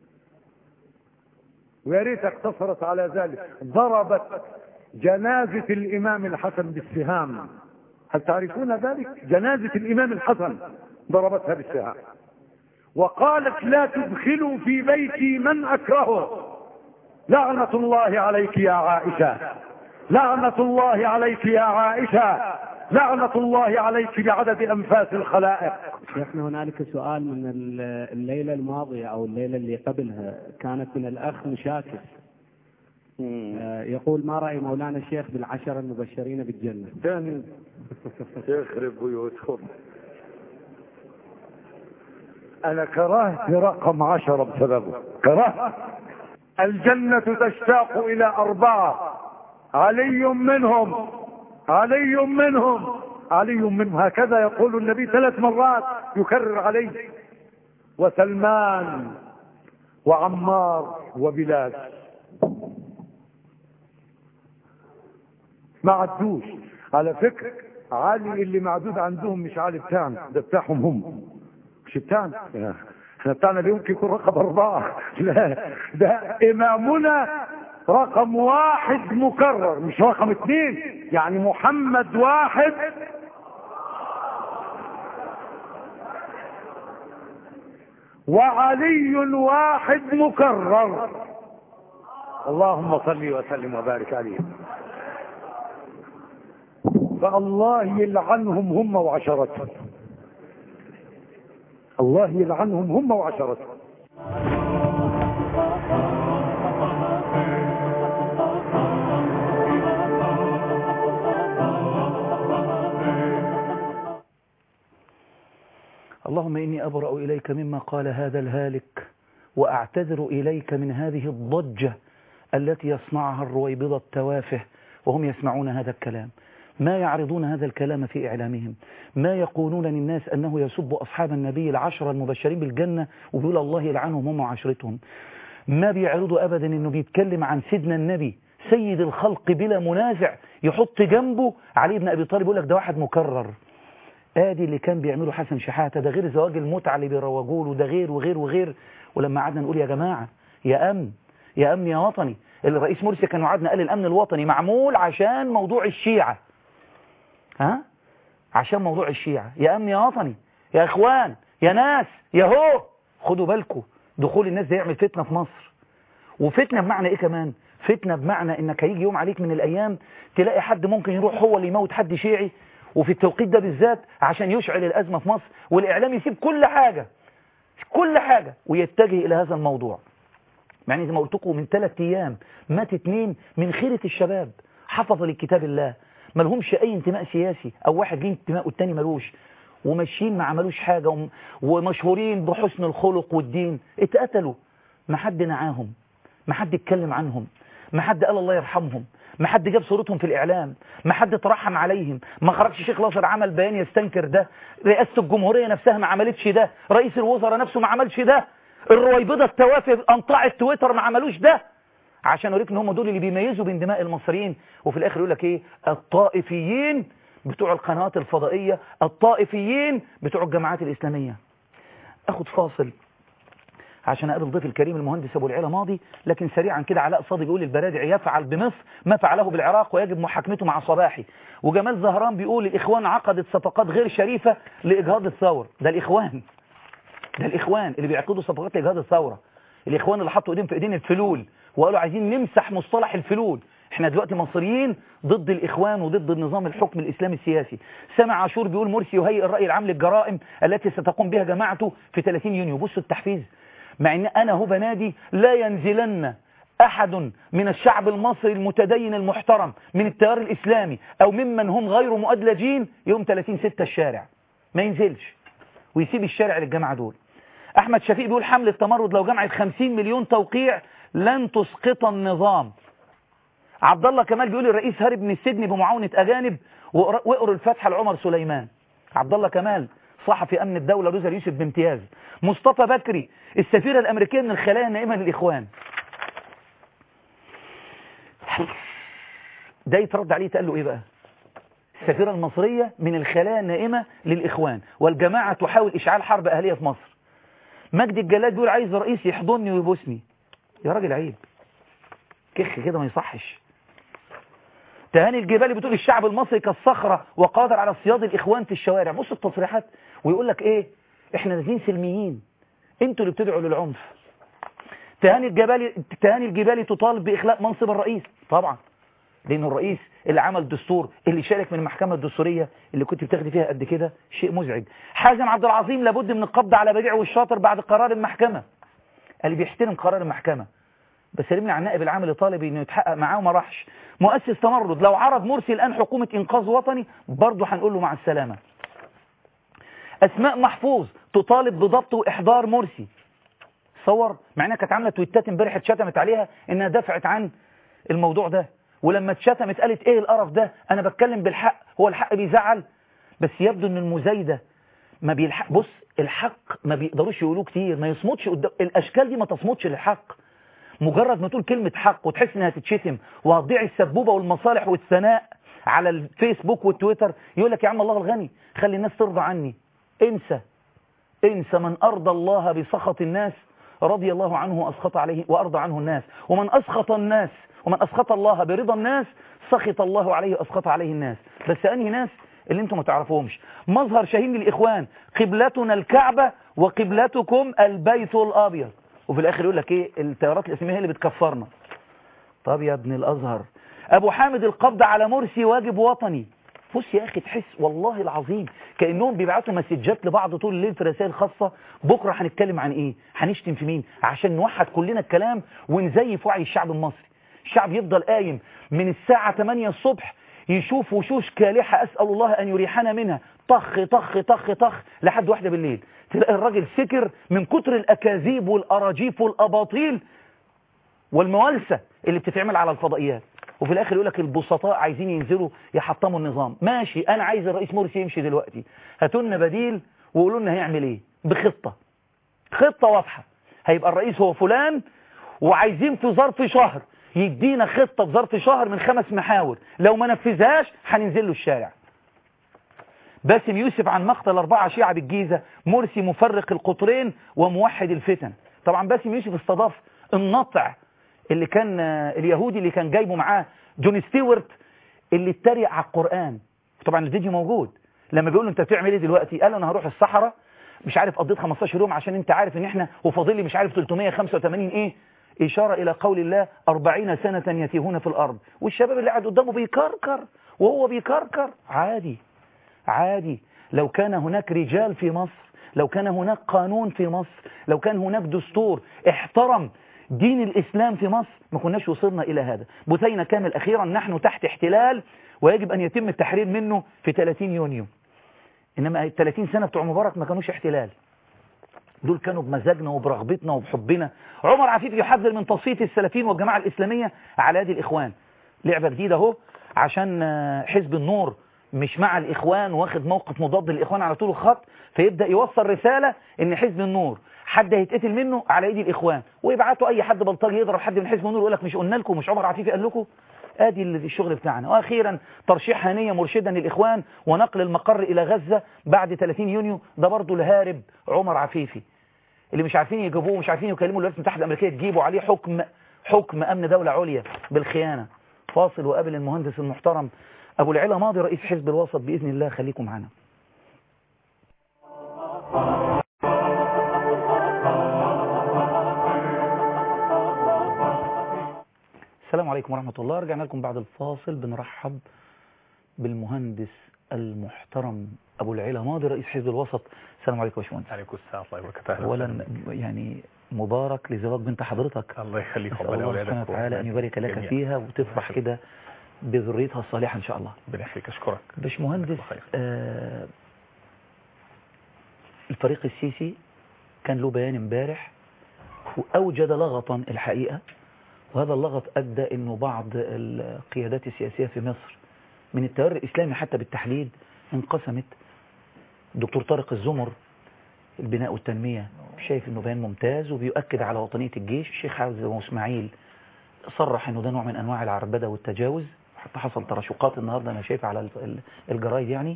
ويا ريت اقتصرت على ذلك ضربت جنازة الإمام الحسن بالسهام هل تعرفون ذلك جنازة الإمام الحسن ضربتها بالسهام وقالت لا تدخلوا في بيتي من أكرهه لعنة الله عليك يا عائشة لعنة الله عليك يا عائشة لعنة الله عليك بعدد أنفاس الخلائق شيخنا هنالك سؤال من الليلة الماضية أو الليلة اللي قبلها كانت من الأخ مشاكس يقول ما رأي مولانا الشيخ بالعشرة المبشرين بالجنة ثاني يخرب بيوتهم أنا كرهت رقم عشرة بسببه كرهت الجنة تشتاق إلى أربعة علي منهم علي منهم علي منهم هكذا يقول النبي ثلاث مرات يكرر عليه وسلمان وعمار وبلال ما عدوش على فكرة علي اللي معدود عندهم مش علي بتاعنا ده بتاعهم هم مش بتاعنا احنا بتاعنا لا يمكن يكون رقم أربعة لا ده إمامنا رقم واحد مكرر مش رقم اثنين يعني محمد واحد وعلي واحد مكرر اللهم صل وسلم وبارك عليه فالله يلعنهم هم وعشرتهم الله يلعنهم هم وعشرتهم اللهم إني أبرأ إليك مما قال هذا الهالك وأعتذر إليك من هذه الضجة التي يصنعها الرويبضة التوافه وهم يسمعون هذا الكلام ما يعرضون هذا الكلام في إعلامهم ما يقولون للناس أنه يسب أصحاب النبي العشرة المبشرين بالجنة وبيقول الله يلعنهم هم وعشرتهم ما بيعرضوا أبدا أنه بيتكلم عن سيدنا النبي سيد الخلق بلا منازع يحط جنبه علي بن أبي طالب يقول لك ده واحد مكرر ادي اللي كان بيعمله حسن شحاتة ده غير زواج المتعة اللي بيروجوا له ده غير وغير وغير ولما قعدنا نقول يا جماعة يا أمن يا أمن يا وطني الرئيس مرسي كان وعدنا قال الأمن الوطني معمول عشان موضوع الشيعة ها عشان موضوع الشيعة يا أمن يا وطني يا إخوان يا ناس يا هو خدوا بالكم دخول الناس ده يعمل فتنة في مصر وفتنة بمعنى إيه كمان فتنة بمعنى إنك هيجي يوم عليك من الأيام تلاقي حد ممكن يروح هو اللي يموت حد شيعي وفي التوقيت ده بالذات عشان يشعل الأزمة في مصر والإعلام يسيب كل حاجة كل حاجة ويتجه إلى هذا الموضوع يعني زي ما قلت لكم من ثلاث أيام مات اتنين من خيرة الشباب حفظ لكتاب الله ما لهمش أي انتماء سياسي أو واحد ليه انتماء والتاني ملوش وماشيين ما عملوش حاجة وم- ومشهورين بحسن الخلق والدين اتقتلوا ما حد نعاهم ما حد اتكلم عنهم ما حد قال الله يرحمهم ما حد جاب صورتهم في الإعلام ما حد ترحم عليهم ما خرجش شيخ ناصر عمل بيان يستنكر ده رئاسة الجمهورية نفسها ما عملتش ده رئيس الوزراء نفسه ما عملش ده الرويبضة التوافه أنطاع تويتر ما عملوش ده عشان اوريك ان هم دول اللي بيميزوا بين دماء المصريين وفي الاخر يقول لك ايه الطائفيين بتوع القنوات الفضائية الطائفيين بتوع الجماعات الإسلامية اخد فاصل عشان اقابل ضيف الكريم المهندس ابو العلا ماضي لكن سريعا كده علاء صادق بيقول البرادع يفعل بمصر ما فعله بالعراق ويجب محاكمته مع صباحي وجمال زهران بيقول الاخوان عقدت صفقات غير شريفة لاجهاض الثورة ده الاخوان ده الاخوان اللي بيعقدوا صفقات لاجهاض الثورة الاخوان اللي حطوا ايدين في ايدين الفلول وقالوا عايزين نمسح مصطلح الفلول احنا دلوقتي مصريين ضد الاخوان وضد النظام الحكم الاسلامي السياسي سامع عاشور بيقول مرسي يهيئ الراي العام للجرائم التي ستقوم بها جماعته في 30 يونيو بصوا التحفيز مع ان انا هو بنادي لا ينزلن احد من الشعب المصري المتدين المحترم من التيار الاسلامي او ممن هم غير مؤدلجين يوم 30 6 الشارع ما ينزلش ويسيب الشارع للجماعه دول احمد شفيق بيقول حمله تمرد لو جمعت 50 مليون توقيع لن تسقط النظام عبد الله كمال بيقول الرئيس هرب من السجن بمعاونه اجانب وقر- واقروا الفاتحه لعمر سليمان عبد الله كمال صحفي امن الدوله لوزر يوسف بامتياز مصطفى بكري السفيره الامريكيه من الخلايا النائمه للاخوان ده يترد عليه تقال له ايه بقى السفيره المصريه من الخلايا النائمه للاخوان والجماعه تحاول اشعال حرب اهليه في مصر مجدي الجلاد بيقول عايز رئيس يحضني ويبوسني يا راجل عيب كخ كده ما يصحش تهاني الجبالي بتقول الشعب المصري كالصخرة وقادر على اصطياد الإخوان في الشوارع بص التصريحات ويقول لك إيه إحنا نازلين سلميين أنتوا اللي بتدعوا للعنف تهاني الجبالي تهاني الجبالي تطالب بإخلاء منصب الرئيس طبعا لأنه الرئيس اللي عمل دستور اللي شارك من المحكمة الدستورية اللي كنت بتاخدي فيها قد كده شيء مزعج حازم عبد العظيم لابد من القبض على بديع والشاطر بعد قرار المحكمة اللي بيحترم قرار المحكمة بس سلمني عن النائب العام اللي طالب انه يتحقق معاه وما راحش مؤسس تمرد لو عرض مرسي الان حكومة انقاذ وطني برضه هنقول له مع السلامة اسماء محفوظ تطالب بضبط واحضار مرسي صور مع انها كانت عامله تويتات امبارح اتشتمت عليها انها دافعت عن الموضوع ده ولما اتشتمت قالت ايه القرف ده انا بتكلم بالحق هو الحق بيزعل بس يبدو ان المزايده ما بيلحق بص الحق ما بيقدروش يقولوه كتير ما يصمتش قدام الاشكال دي ما تصمتش للحق مجرد ما تقول كلمة حق وتحس انها تتشتم وهتضيع السبوبة والمصالح والثناء على الفيسبوك والتويتر يقول لك يا عم الله الغني خلي الناس ترضى عني انسى انسى من ارضى الله بسخط الناس رضي الله عنه واسخط عليه وارضى عنه الناس ومن اسخط الناس ومن اسخط الله برضا الناس سخط الله عليه واسخط عليه الناس بس انهي ناس اللي انتم ما تعرفوهمش مظهر شهيد للاخوان قبلتنا الكعبة وقبلتكم البيت الابيض وفي الاخر يقول لك ايه التيارات الاسلاميه هي اللي بتكفرنا طب يا ابن الازهر ابو حامد القبض على مرسي واجب وطني بص يا اخي تحس والله العظيم كانهم بيبعتوا مسجات لبعض طول الليل في رسائل خاصه بكره هنتكلم عن ايه هنشتم في مين عشان نوحد كلنا الكلام ونزيف وعي الشعب المصري الشعب يفضل قايم من الساعه 8 الصبح يشوف وشوش كالحه اسال الله ان يريحنا منها طخ طخ طخ طخ لحد واحده بالليل تلاقي الراجل سكر من كتر الاكاذيب والاراجيف والاباطيل والموالسه اللي بتتعمل على الفضائيات وفي الاخر يقول لك البسطاء عايزين ينزلوا يحطموا النظام ماشي انا عايز الرئيس مرسي يمشي دلوقتي هاتوا لنا بديل وقولوا لنا هيعمل ايه بخطه خطه واضحه هيبقى الرئيس هو فلان وعايزين في ظرف شهر يدينا خطه في ظرف شهر من خمس محاور لو ما نفذهاش هننزل له الشارع باسم يوسف عن مقتل أربعة شيعة بالجيزة مرسي مفرق القطرين وموحد الفتن طبعا باسم يوسف استضاف النطع اللي كان اليهودي اللي كان جايبه معاه جون ستيوارت اللي اتريق على القرآن طبعا الفيديو موجود لما بيقول له انت بتعمل ايه دلوقتي قال انا هروح الصحراء مش عارف قضيت 15 يوم عشان انت عارف ان احنا وفاضل لي مش عارف 385 ايه إشارة إلى قول الله أربعين سنة يتيهون في الأرض والشباب اللي قاعد قدامه بيكركر وهو بيكركر عادي عادي لو كان هناك رجال في مصر لو كان هناك قانون في مصر لو كان هناك دستور احترم دين الإسلام في مصر ما كناش وصلنا إلى هذا بثينة كامل أخيرا نحن تحت احتلال ويجب أن يتم التحرير منه في 30 يونيو إنما ال 30 سنة بتوع مبارك ما كانوش احتلال دول كانوا بمزاجنا وبرغبتنا وبحبنا عمر عفيف يحذر من تصفية السلفيين والجماعة الإسلامية على يد الإخوان لعبة جديدة اهو عشان حزب النور مش مع الإخوان واخد موقف مضاد للإخوان على طول الخط فيبدأ يوصل رسالة إن حزب النور حد هيتقتل منه على ايدي الإخوان ويبعتوا أي حد بلطجي يضرب حد من حزب النور ويقول لك مش قلنا لكم مش عمر عفيفي قال لكم ادي الشغل بتاعنا واخيرا ترشيح هنيه مرشدا للاخوان ونقل المقر الى غزه بعد 30 يونيو ده برضه الهارب عمر عفيفي اللي مش عارفين يجيبوه مش عارفين يكلموا الولايات المتحده الامريكيه تجيبوا عليه حكم حكم امن دوله عليا بالخيانه فاصل وقابل المهندس المحترم ابو العلا ماضي رئيس حزب الوسط باذن الله خليكم معنا السلام عليكم ورحمة الله رجعنا لكم بعد الفاصل بنرحب بالمهندس المحترم أبو العلا ماضي رئيس حزب الوسط السلام عليكم يا باشمهندس عليكم السلام الله وبركاته أولا يعني مبارك لزواج بنت حضرتك الله يخليك نسأل الله سبحانه وتعالى أن يبارك لك جميعا. فيها وتفرح كده بذريتها الصالحة إن شاء الله ربنا يخليك أشكرك باشمهندس الله خير. آه الفريق السيسي كان له بيان امبارح وأوجد لغطا الحقيقة وهذا اللغط أدى أنه بعض القيادات السياسية في مصر من التيار الإسلامي حتى بالتحديد انقسمت الدكتور طارق الزمر البناء والتنمية شايف أنه بيان ممتاز وبيؤكد على وطنية الجيش الشيخ حافظ واسماعيل صرح أنه ده نوع من أنواع العربدة والتجاوز حتى حصل تراشقات النهاردة أنا شايف على ال- ال- الجرايد يعني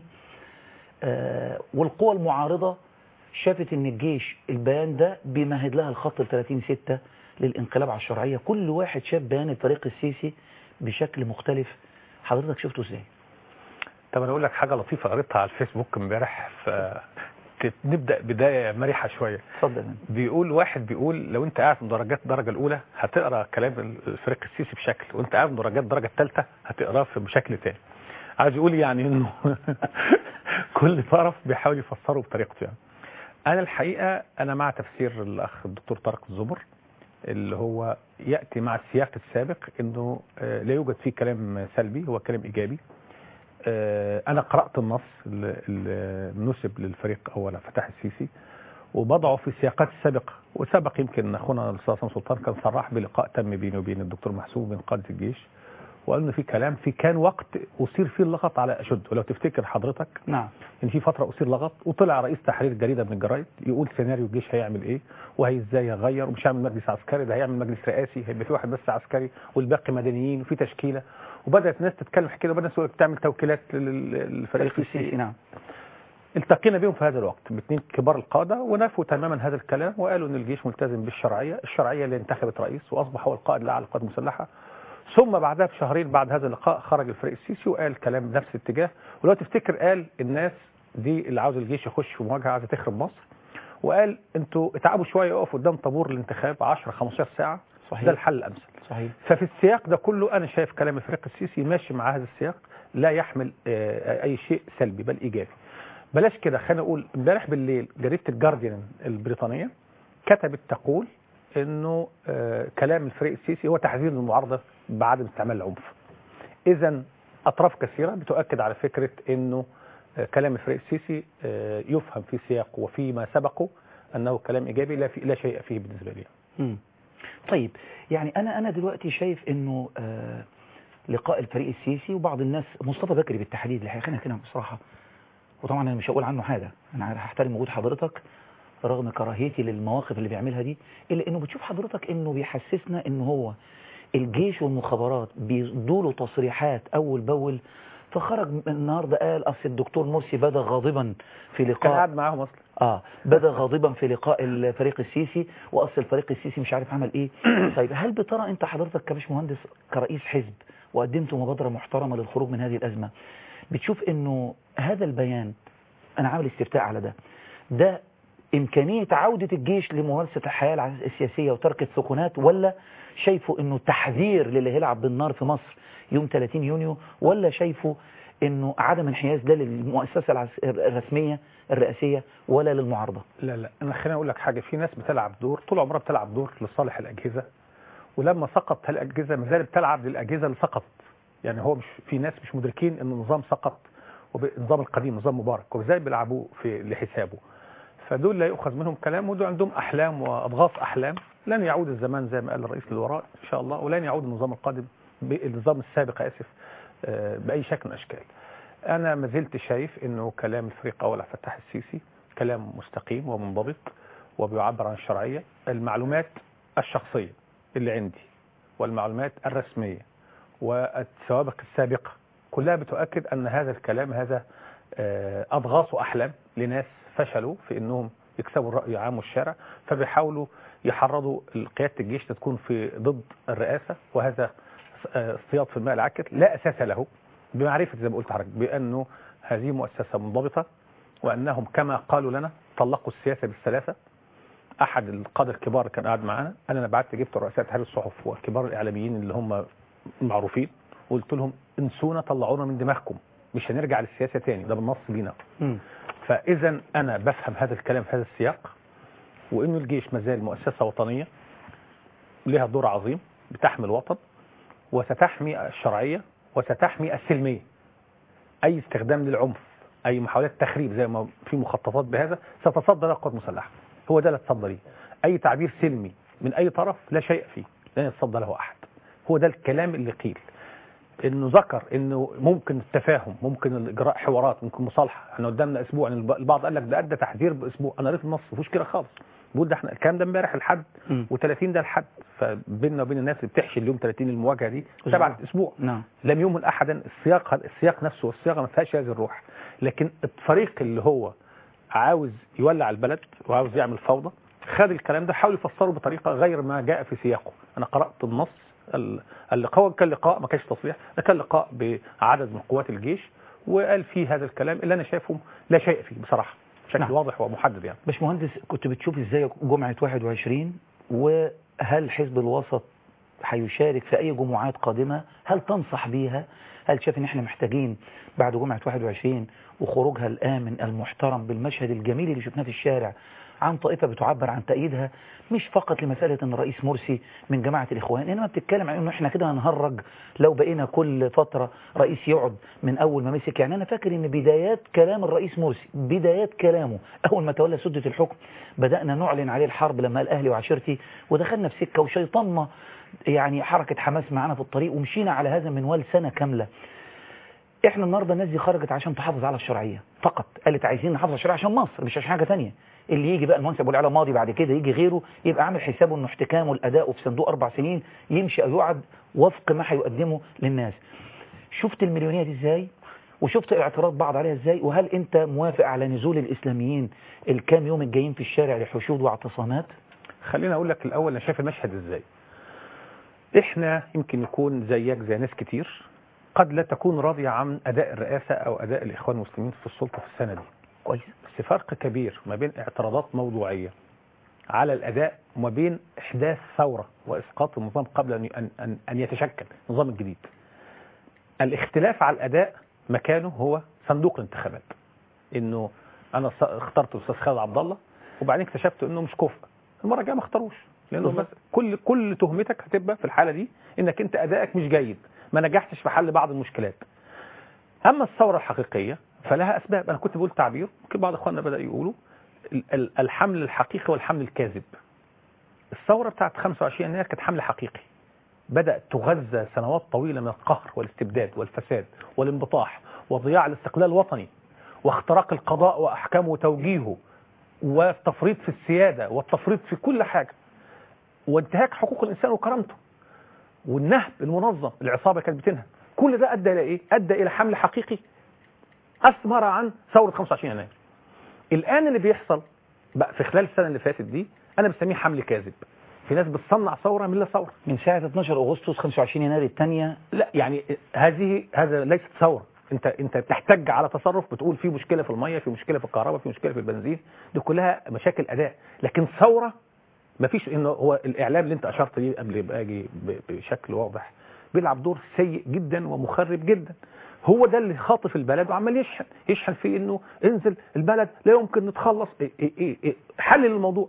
آه، والقوى المعارضة شافت ان الجيش البيان ده بيمهد لها الخط ل 30 6 للانقلاب على الشرعية كل واحد شاف بيان الفريق السيسي بشكل مختلف حضرتك شفته ازاي طب انا اقول لك حاجه لطيفه قريتها على الفيسبوك امبارح ف نبدا بدايه مرحه شويه اتفضل يا فندم. بيقول واحد بيقول لو انت قاعد في درجات الدرجه الاولى هتقرا كلام الفريق السيسي بشكل وانت قاعد في درجات الدرجه الثالثه هتقراه في- بشكل تاني عايز يقول يعني انه كل طرف بيحاول يفسره بطريقته يعني انا الحقيقه انا مع تفسير الاخ الدكتور طارق الزمر اللي هو ياتي مع السياق السابق انه آه، لا يوجد فيه كلام سلبي هو كلام ايجابي آه، انا قرات النص اللي اللي نسب للفريق اولا فتح السيسي وبضعه في السياقات السابقه وسبق يمكن اخونا الاستاذ حسن سلطان كان صرح بلقاء تم بيني وبين الدكتور محسوب من قاده الجيش وقال انه في كلام في كان وقت اثير فيه اللغط على اشد ولو تفتكر حضرتك نعم ان في فتره اثير لغط وطلع رئيس تحرير جريده من الجرايد يقول سيناريو الجيش هيعمل ايه وهي ازاي يغير ومش هيعمل مجلس عسكري ده هيعمل مجلس رئاسي هيبقى في واحد بس عسكري والباقي مدنيين وفي تشكيله وبدات الناس تتكلم في كده وبدات الناس تعمل توكيلات لل- للفريق الفريق السيسي السيسي نعم التقينا بهم في هذا الوقت باثنين كبار القاده ونفوا تماما هذا الكلام وقالوا ان الجيش ملتزم بالشرعيه، الشرعيه اللي انتخبت رئيس واصبح هو القائد الاعلى للقوات المسلحه. ثم بعدها بشهرين بعد هذا اللقاء خرج الفريق السيسي وقال كلام نفس الاتجاه ولو تفتكر قال الناس دي اللي عاوز الجيش يخش في مواجهه عايزه تخرب مصر وقال انتوا اتعبوا شويه يقفوا قدام طابور الانتخاب 10 15 ساعه صحيح. ده الحل الامثل. صحيح ففي السياق ده كله انا شايف كلام الفريق السيسي ماشي مع هذا السياق لا يحمل آه، اي شيء سلبي بل ايجابي بلاش كده خلينا نقول امبارح بالليل جريده الجارديان البريطانيه كتبت تقول انه آه، كلام الفريق السيسي هو تحذير للمعارضه بعدم استعمال العنف اذا اطراف كثيره بتؤكد على فكره انه آه، كلام الفريق السيسي آه، يفهم في سياقه وفيما سبقه انه كلام ايجابي لا في لا شيء فيه بالنسبه لي مم. طيب يعني انا انا دلوقتي شايف انه آه لقاء الفريق السيسي وبعض الناس مصطفى بكري بالتحديد اللي خلينا كده بصراحه وطبعا انا مش هقول عنه حاجه انا هحترم وجود حضرتك رغم كراهيتي للمواقف اللي بيعملها دي الا انه بتشوف حضرتك انه بيحسسنا ان هو الجيش والمخابرات بيدوا له تصريحات اول باول فخرج النهارده قال اصل الدكتور مرسي بدا غاضبا في كان لقاء قاعد معاهم اصلا اه بدا غاضبا في لقاء الفريق السيسي واصل الفريق السيسي مش عارف عمل ايه طيب هل بترى انت حضرتك كباش مهندس كرئيس حزب وقدمت مبادره محترمه للخروج من هذه الازمه بتشوف انه هذا البيان انا عامل استفتاء على ده ده امكانيه عوده الجيش لممارسه الحياه الع- السياسيه وترك السكونات ولا شايفه انه تحذير للي هيلعب بالنار في مصر يوم 30 يونيو ولا شايفه انه عدم انحياز لا للمؤسسه العس- الرسميه الرئاسيه ولا للمعارضه لا لا انا خليني اقول لك حاجه في ناس بتلعب دور طول عمرها بتلعب دور لصالح الاجهزه ولما سقط الاجهزه ما زالت بتلعب للاجهزه اللي سقطت يعني هو مش في ناس مش مدركين ان النظام سقط والنظام القديم نظام مبارك وازاي بيلعبوه في لحسابه فدول لا يؤخذ منهم كلام ودول عندهم احلام واضغاث احلام لن يعود الزمان زي ما قال الرئيس للوراء ان شاء الله ولن يعود النظام القادم بالنظام السابق اسف آه، باي شكل من الاشكال انا ما زلت شايف انه كلام الفريق اول عبد الفتاح السيسي كلام مستقيم ومنضبط وبيعبر عن الشرعيه المعلومات الشخصيه اللي عندي والمعلومات الرسميه والسوابق السابقه كلها بتؤكد ان هذا الكلام هذا آه، اضغاث احلام لناس فشلوا في انهم يكسبوا الراي العام والشارع فبيحاولوا يحرضوا قياده الجيش تكون في ضد الرئاسه وهذا آه، اصطياد في الماء العكر لا اساس له بمعرفه زي ما قلت حضرتك بانه هذه مؤسسه منضبطه وانهم كما قالوا لنا طلقوا السياسه بالثلاثه احد القاده الكبار كان قاعد معانا انا انا بعت جبت رؤساء تحرير الصحف وكبار الاعلاميين اللي هم معروفين وقلت لهم انسونا طلعونا من دماغكم مش هنرجع للسياسه تاني ده بالنص لينا فاذا انا بفهم هذا الكلام في هذا السياق وانه الجيش ما زال مؤسسه وطنيه لها دور عظيم بتحمي الوطن وستحمي الشرعيه وستحمي السلميه اي استخدام للعنف اي محاولات تخريب زي ما في مخططات بهذا ستصدى لها القوات المسلحه هو ده اللي اتصدى ليه اي تعبير سلمي من اي طرف لا شيء فيه لن يتصدى له احد هو ده الكلام اللي قيل انه ذكر انه ممكن التفاهم ممكن اجراء حوارات ممكن مصالحه احنا قدامنا اسبوع يعني الب- البعض قال لك ده ادى تحذير باسبوع انا قريت النص مفيش كده خالص بيقول ده احنا الكلام ده امبارح الحد مم. و30 ده الحد فبيننا وبين الناس اللي بتحشي اليوم 30 المواجهه دي أسبوع. تبعت اسبوع نعم لم يمل احدا السياق السياق نفسه والصياغه ما فيهاش هذه الروح لكن الفريق اللي هو عاوز يولع البلد وعاوز يعمل فوضى خد الكلام ده حاول يفسره بطريقه غير ما جاء في سياقه انا قرات النص ال- اللقاء كان لقاء ما كانش تصريح ده كان لقاء بعدد من قوات الجيش وقال فيه هذا الكلام اللي انا شايفه لا شيء فيه بصراحه بشكل نعم. واضح ومحدد يعني باشمهندس كنت بتشوف ازاي جمعة 21 وهل حزب الوسط هيشارك في اي جمعات قادمة هل تنصح بيها هل شايف ان احنا محتاجين بعد جمعة 21 وخروجها الامن المحترم بالمشهد الجميل اللي شفناه في الشارع عن طائفة بتعبر عن تأييدها مش فقط لمسألة ان الرئيس مرسي من جماعة الاخوان انما بتتكلم عن انه احنا كده هنهرج لو بقينا كل فترة رئيس يقعد من اول ما مسك يعني انا فاكر ان بدايات كلام الرئيس مرسي بدايات كلامه اول ما تولى سدة الحكم بدأنا نعلن عليه الحرب لما قال اهلي وعشيرتي ودخلنا في سكة وشيطنا يعني حركة حماس معانا في الطريق ومشينا على هذا منوال سنة كاملة احنا النهارده الناس دي خرجت عشان تحافظ على الشرعيه فقط قالت عايزين نحافظ على الشرعيه عشان مصر مش عشان حاجه تانية اللي يجي بقى المنصب والعلا ماضي بعد كده يجي غيره يبقى عامل حسابه انه احتكامه لادائه في صندوق اربع سنين يمشي او يقعد وفق ما هيقدمه للناس شفت المليونيه دي ازاي وشفت اعتراض بعض عليها ازاي وهل انت موافق على نزول الاسلاميين الكام يوم الجايين في الشارع لحشود واعتصامات خليني اقول لك الاول انا شايف المشهد ازاي احنا يمكن نكون زيك زي ناس كتير قد لا تكون راضية عن اداء الرئاسة او اداء الاخوان المسلمين في السلطة في السنة دي كويس بس فرق كبير ما بين اعتراضات موضوعية على الاداء وما بين احداث ثورة واسقاط النظام قبل ان ان ان, أن يتشكل النظام الجديد الاختلاف على الاداء مكانه هو صندوق الانتخابات انه انا ص- اخترت الاستاذ خالد عبد الله وبعدين اكتشفت انه مش كفء المره الجايه ما اختاروش لانه بالظبط. بس كل كل تهمتك هتبقى في الحاله دي انك انت ادائك مش جيد ما نجحتش في حل بعض المشكلات اما الثوره الحقيقيه فلها اسباب انا كنت بقول تعبير ممكن بعض اخواننا بدا يقولوا ال- ال- الحمل الحقيقي والحمل الكاذب الثوره بتاعت 25 يناير كانت حمل حقيقي بدأت تغذى سنوات طويلة من القهر والاستبداد والفساد والانبطاح وضياع الاستقلال الوطني واختراق القضاء وأحكامه وتوجيهه والتفريط في السيادة والتفريط في كل حاجة وانتهاك حقوق الإنسان وكرامته والنهب المنظم العصابة كانت بتنهب كل ده أدى إلى إيه؟ أدى إلى حمل حقيقي أثمر عن ثورة 25 يناير الآن اللي بيحصل بقى في خلال السنة اللي فاتت دي أنا بسميه حمل كاذب في ناس بتصنع ثورة من لا ثورة من ساعة 12 أغسطس 25 يناير الثانية لا يعني هذه هذا ليست ثورة انت انت بتحتج على تصرف بتقول في مشكله في الميه في مشكله في الكهرباء في مشكله في البنزين دي كلها مشاكل اداء لكن ثوره ما فيش انه هو الاعلام اللي انت اشرت ليه قبل ما اجي ب- بشكل واضح بيلعب دور سيء جدا ومخرب جدا هو ده اللي خاطف البلد وعمال يشحن يشحن في انه انزل البلد لا يمكن نتخلص إيه إيه إيه إيه حل الموضوع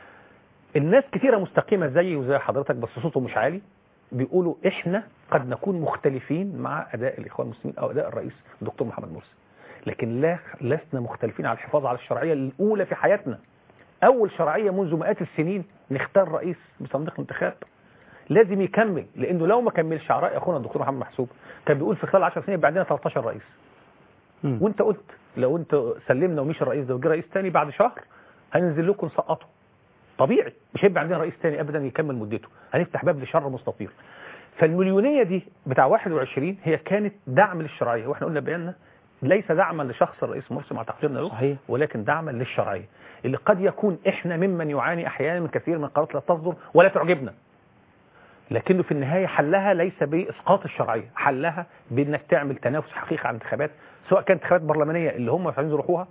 الناس كتيرة مستقيمة زيي وزي حضرتك بس صوته مش عالي بيقولوا احنا قد نكون مختلفين مع اداء الاخوان المسلمين او اداء الرئيس الدكتور محمد مرسي لكن لا لسنا مختلفين على الحفاظ على الشرعيه الاولى في حياتنا اول شرعيه منذ مئات السنين نختار رئيس بصندوق الانتخاب لازم يكمل لانه لو ما كملش على راي اخونا الدكتور محمد محسوب كان بيقول في خلال 10 سنين يبقى عندنا 13 رئيس مم. وانت قلت لو انت سلمنا ومشي الرئيس ده وجه رئيس تاني بعد شهر هننزل لكم نسقطه طبيعي مش هيبقى عندنا رئيس تاني ابدا يكمل مدته هنفتح باب لشر مستطير فالمليونيه دي بتاع 21 هي كانت دعم للشرعيه واحنا قلنا بياننا ليس دعما لشخص الرئيس مرسي مع تقديرنا له صحيح. ولكن دعما للشرعيه اللي قد يكون احنا ممن يعاني احيانا من كثير من القرارات لا تصدر ولا تعجبنا لكنه في النهايه حلها ليس باسقاط الشرعيه حلها بانك تعمل تنافس حقيقي على الانتخابات سواء كانت انتخابات برلمانيه اللي هم مش عايزين يروحوها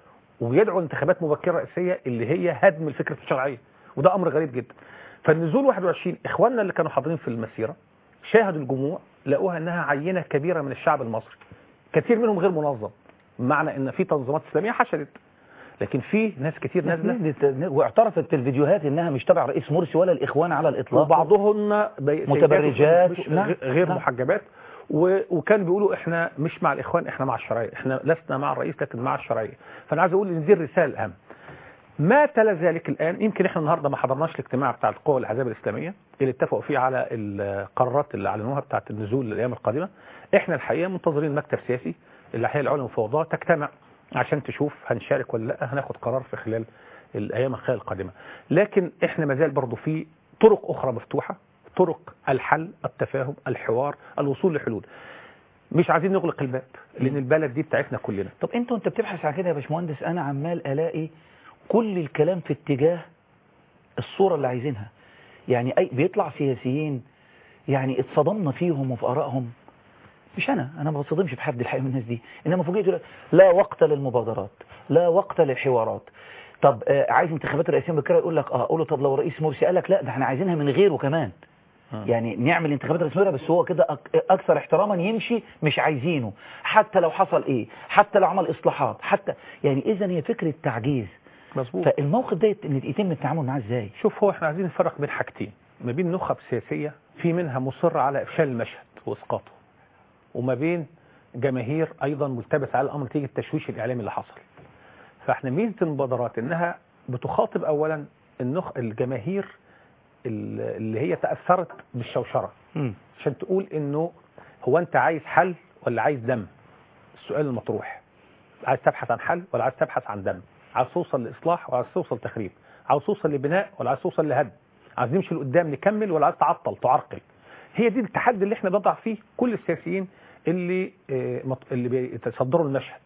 ويدعوا انتخابات مبكره رئاسيه اللي هي هدم الفكره الشرعيه وده امر غريب جدا فالنزول 21 اخواننا اللي كانوا حاضرين في المسيره شاهدوا الجموع لقوها انها عينه كبيره من الشعب المصري كثير منهم غير منظم بمعنى ان في تنظيمات اسلاميه حشدت لكن في ناس كتير نازله واعترفت في الفيديوهات انها مش تبع رئيس مرسي ولا الاخوان على الاطلاق وبعضهن بي- متبرجات. مش نعم. غير نعم. محجبات و- وكان بيقولوا احنا مش مع الاخوان احنا مع الشرعيه احنا لسنا مع الرئيس لكن مع الشرعيه فانا عايز اقول ان دي الرساله الاهم ما تلا ذلك الان يمكن احنا النهارده ما حضرناش الاجتماع بتاع القوى والاحزاب الاسلاميه اللي اتفقوا فيه على القرارات اللي اعلنوها بتاعه النزول الايام القادمه احنا الحقيقه منتظرين مكتب سياسي الاحياء العليا والمفوضات تجتمع عشان تشوف هنشارك ولا لا هناخد قرار في خلال الايام الخير القادمه لكن احنا ما زال برضه في طرق اخرى مفتوحه طرق الحل التفاهم الحوار الوصول لحلول مش عايزين نغلق الباب لان البلد دي بتاعتنا كلنا طب انت وانت بتبحث عن كده يا باشمهندس انا عمال الاقي كل الكلام في اتجاه الصورة اللي عايزينها يعني اي بيطلع سياسيين يعني اتصدمنا فيهم وفي ارائهم مش انا انا ما بتصدمش بحد الحقيقه من الناس دي انما فوجئت يقول لك لا وقت للمبادرات لا وقت للحوارات طب آه عايز انتخابات الرئاسيه مبكره يقول لك اه اقول له طب لو رئيس مرسي قال لك لا ده احنا عايزينها من غيره كمان يعني نعمل انتخابات رسميه بس هو كده أك- اكثر احتراما يمشي مش عايزينه حتى لو حصل ايه حتى لو عمل اصلاحات حتى يعني اذا هي فكره تعجيز مظبوط فالموقف ده يت- إن يتم التعامل معاه ازاي شوف هو احنا عايزين نفرق بين حاجتين ما بين نخب سياسية في منها مصرة على إفشال المشهد وإسقاطه وما بين جماهير أيضا ملتبس على الأمر نتيجة التشويش الإعلامي اللي حصل فاحنا ميزة المبادرات إنها بتخاطب أولا النخ... الجماهير ال- اللي هي تأثرت بالشوشرة عشان تقول إنه هو أنت عايز حل ولا عايز دم السؤال المطروح عايز تبحث عن حل ولا عايز تبحث عن دم عايز توصل لإصلاح ولا عايز توصل لتخريب عاوز توصل لبناء ولا عايز توصل لهدم عايز نمشي لقدام نكمل ولا عايز تعطل تعرقل هي دي التحدي اللي احنا بنضع فيه كل السياسيين اللي آه، مط- اللي بيتصدروا المشهد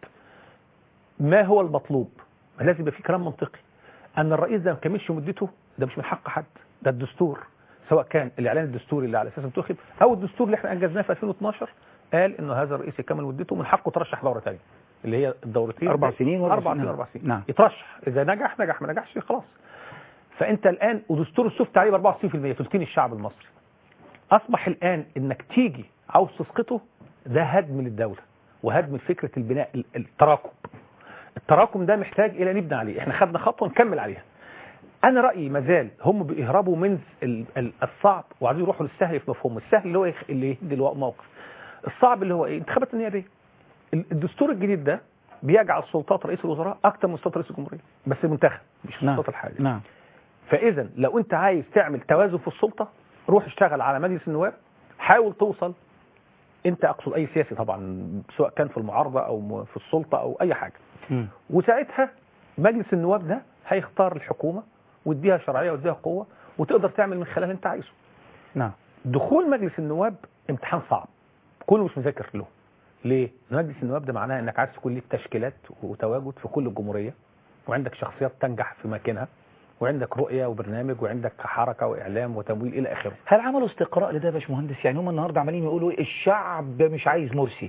ما هو المطلوب ما لازم يبقى في كلام منطقي ان الرئيس ده ما كملش مدته ده مش من حق حد ده الدستور سواء كان الاعلان الدستوري اللي على اساسه انتخب او الدستور اللي احنا انجزناه في 2012 قال انه هذا الرئيس يكمل مدته من حقه ترشح دوره ثانيه اللي هي الدورتين أربع سنين ولا اربع سنين؟ سنين اربع سنين نعم. يترشح اذا نجح نجح ما نجحش خلاص فانت الان ودستور السفت عليه ب 64% ثلثين الشعب المصري اصبح الان انك تيجي عاوز تسقطه ده هدم للدوله وهدم فكره البناء ال- التراكم التراكم ده محتاج الى نبني عليه احنا خدنا خطوه نكمل عليها انا رايي مازال هم بيهربوا من ال- ال- الصعب وعايزين يروحوا للسهل في مفهوم السهل اللي هو يخ- اللي يهدي الموقف الصعب اللي هو ايه انتخابات النيابيه ال- الدستور الجديد ده بيجعل سلطات رئيس الوزراء اكتر من سلطات رئيس الجمهوريه بس منتخب مش نعم سلطات الحاليه نعم فاذا لو انت عايز تعمل توازن في السلطه روح اشتغل على مجلس النواب حاول توصل انت اقصد اي سياسي طبعا سواء كان في المعارضه او م- في السلطه او اي حاجه مم. وساعتها مجلس النواب ده هيختار الحكومه ويديها شرعيه ويديها قوه وتقدر تعمل من خلالها اللي انت عايزه نعم دخول مجلس النواب امتحان صعب كله مش مذاكر له ليه؟ مجلس النواب ده معناه انك عايز تكون ليك تشكيلات وتواجد في كل الجمهوريه وعندك شخصيات تنجح في مكانها وعندك رؤيه وبرنامج وعندك حركه واعلام وتمويل الى اخره هل عملوا استقراء لده يا باشمهندس يعني هم النهارده عمالين يقولوا إيه؟ الشعب مش عايز مرسي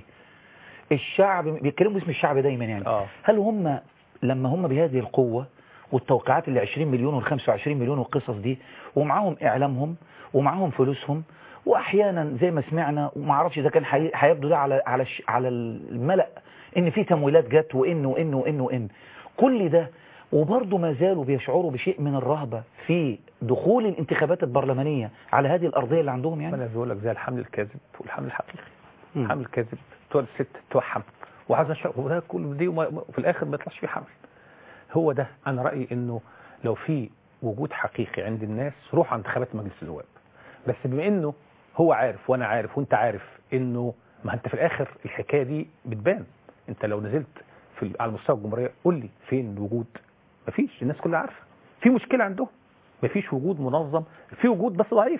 الشعب بيتكلموا باسم الشعب دايما يعني اه هل هم لما هم بهذه القوة والتوقيعات اللي 20 مليون وال 25 مليون والقصص دي ومعاهم اعلامهم ومعاهم فلوسهم واحيانا زي ما سمعنا وما اعرفش اذا كان حي- هيبدو ده على على الش- على الملأ ان في تمويلات جت وان وان وان وان كل ده وبرضه ما زالوا بيشعروا بشيء من الرهبة في دخول الانتخابات البرلمانية على هذه الأرضية اللي عندهم يعني انا بقول لك زي الحمل الكاذب والحمل الحقيقي مم. الحمل الكاذب تولد ست توحم وعايز أشرب وده كل دي وما- وفي الاخر ما يطلعش فيه حمل هو ده انا رايي انه لو في وجود حقيقي عند الناس روح على انتخابات مجلس النواب بس بما انه هو عارف وانا عارف وانت عارف انه ما انت في الاخر الحكايه دي بتبان انت لو نزلت في على مستوى الجمهوريه قول لي فين الوجود مفيش الناس كلها عارفه في مشكله عندهم مفيش وجود منظم في وجود بس ضعيف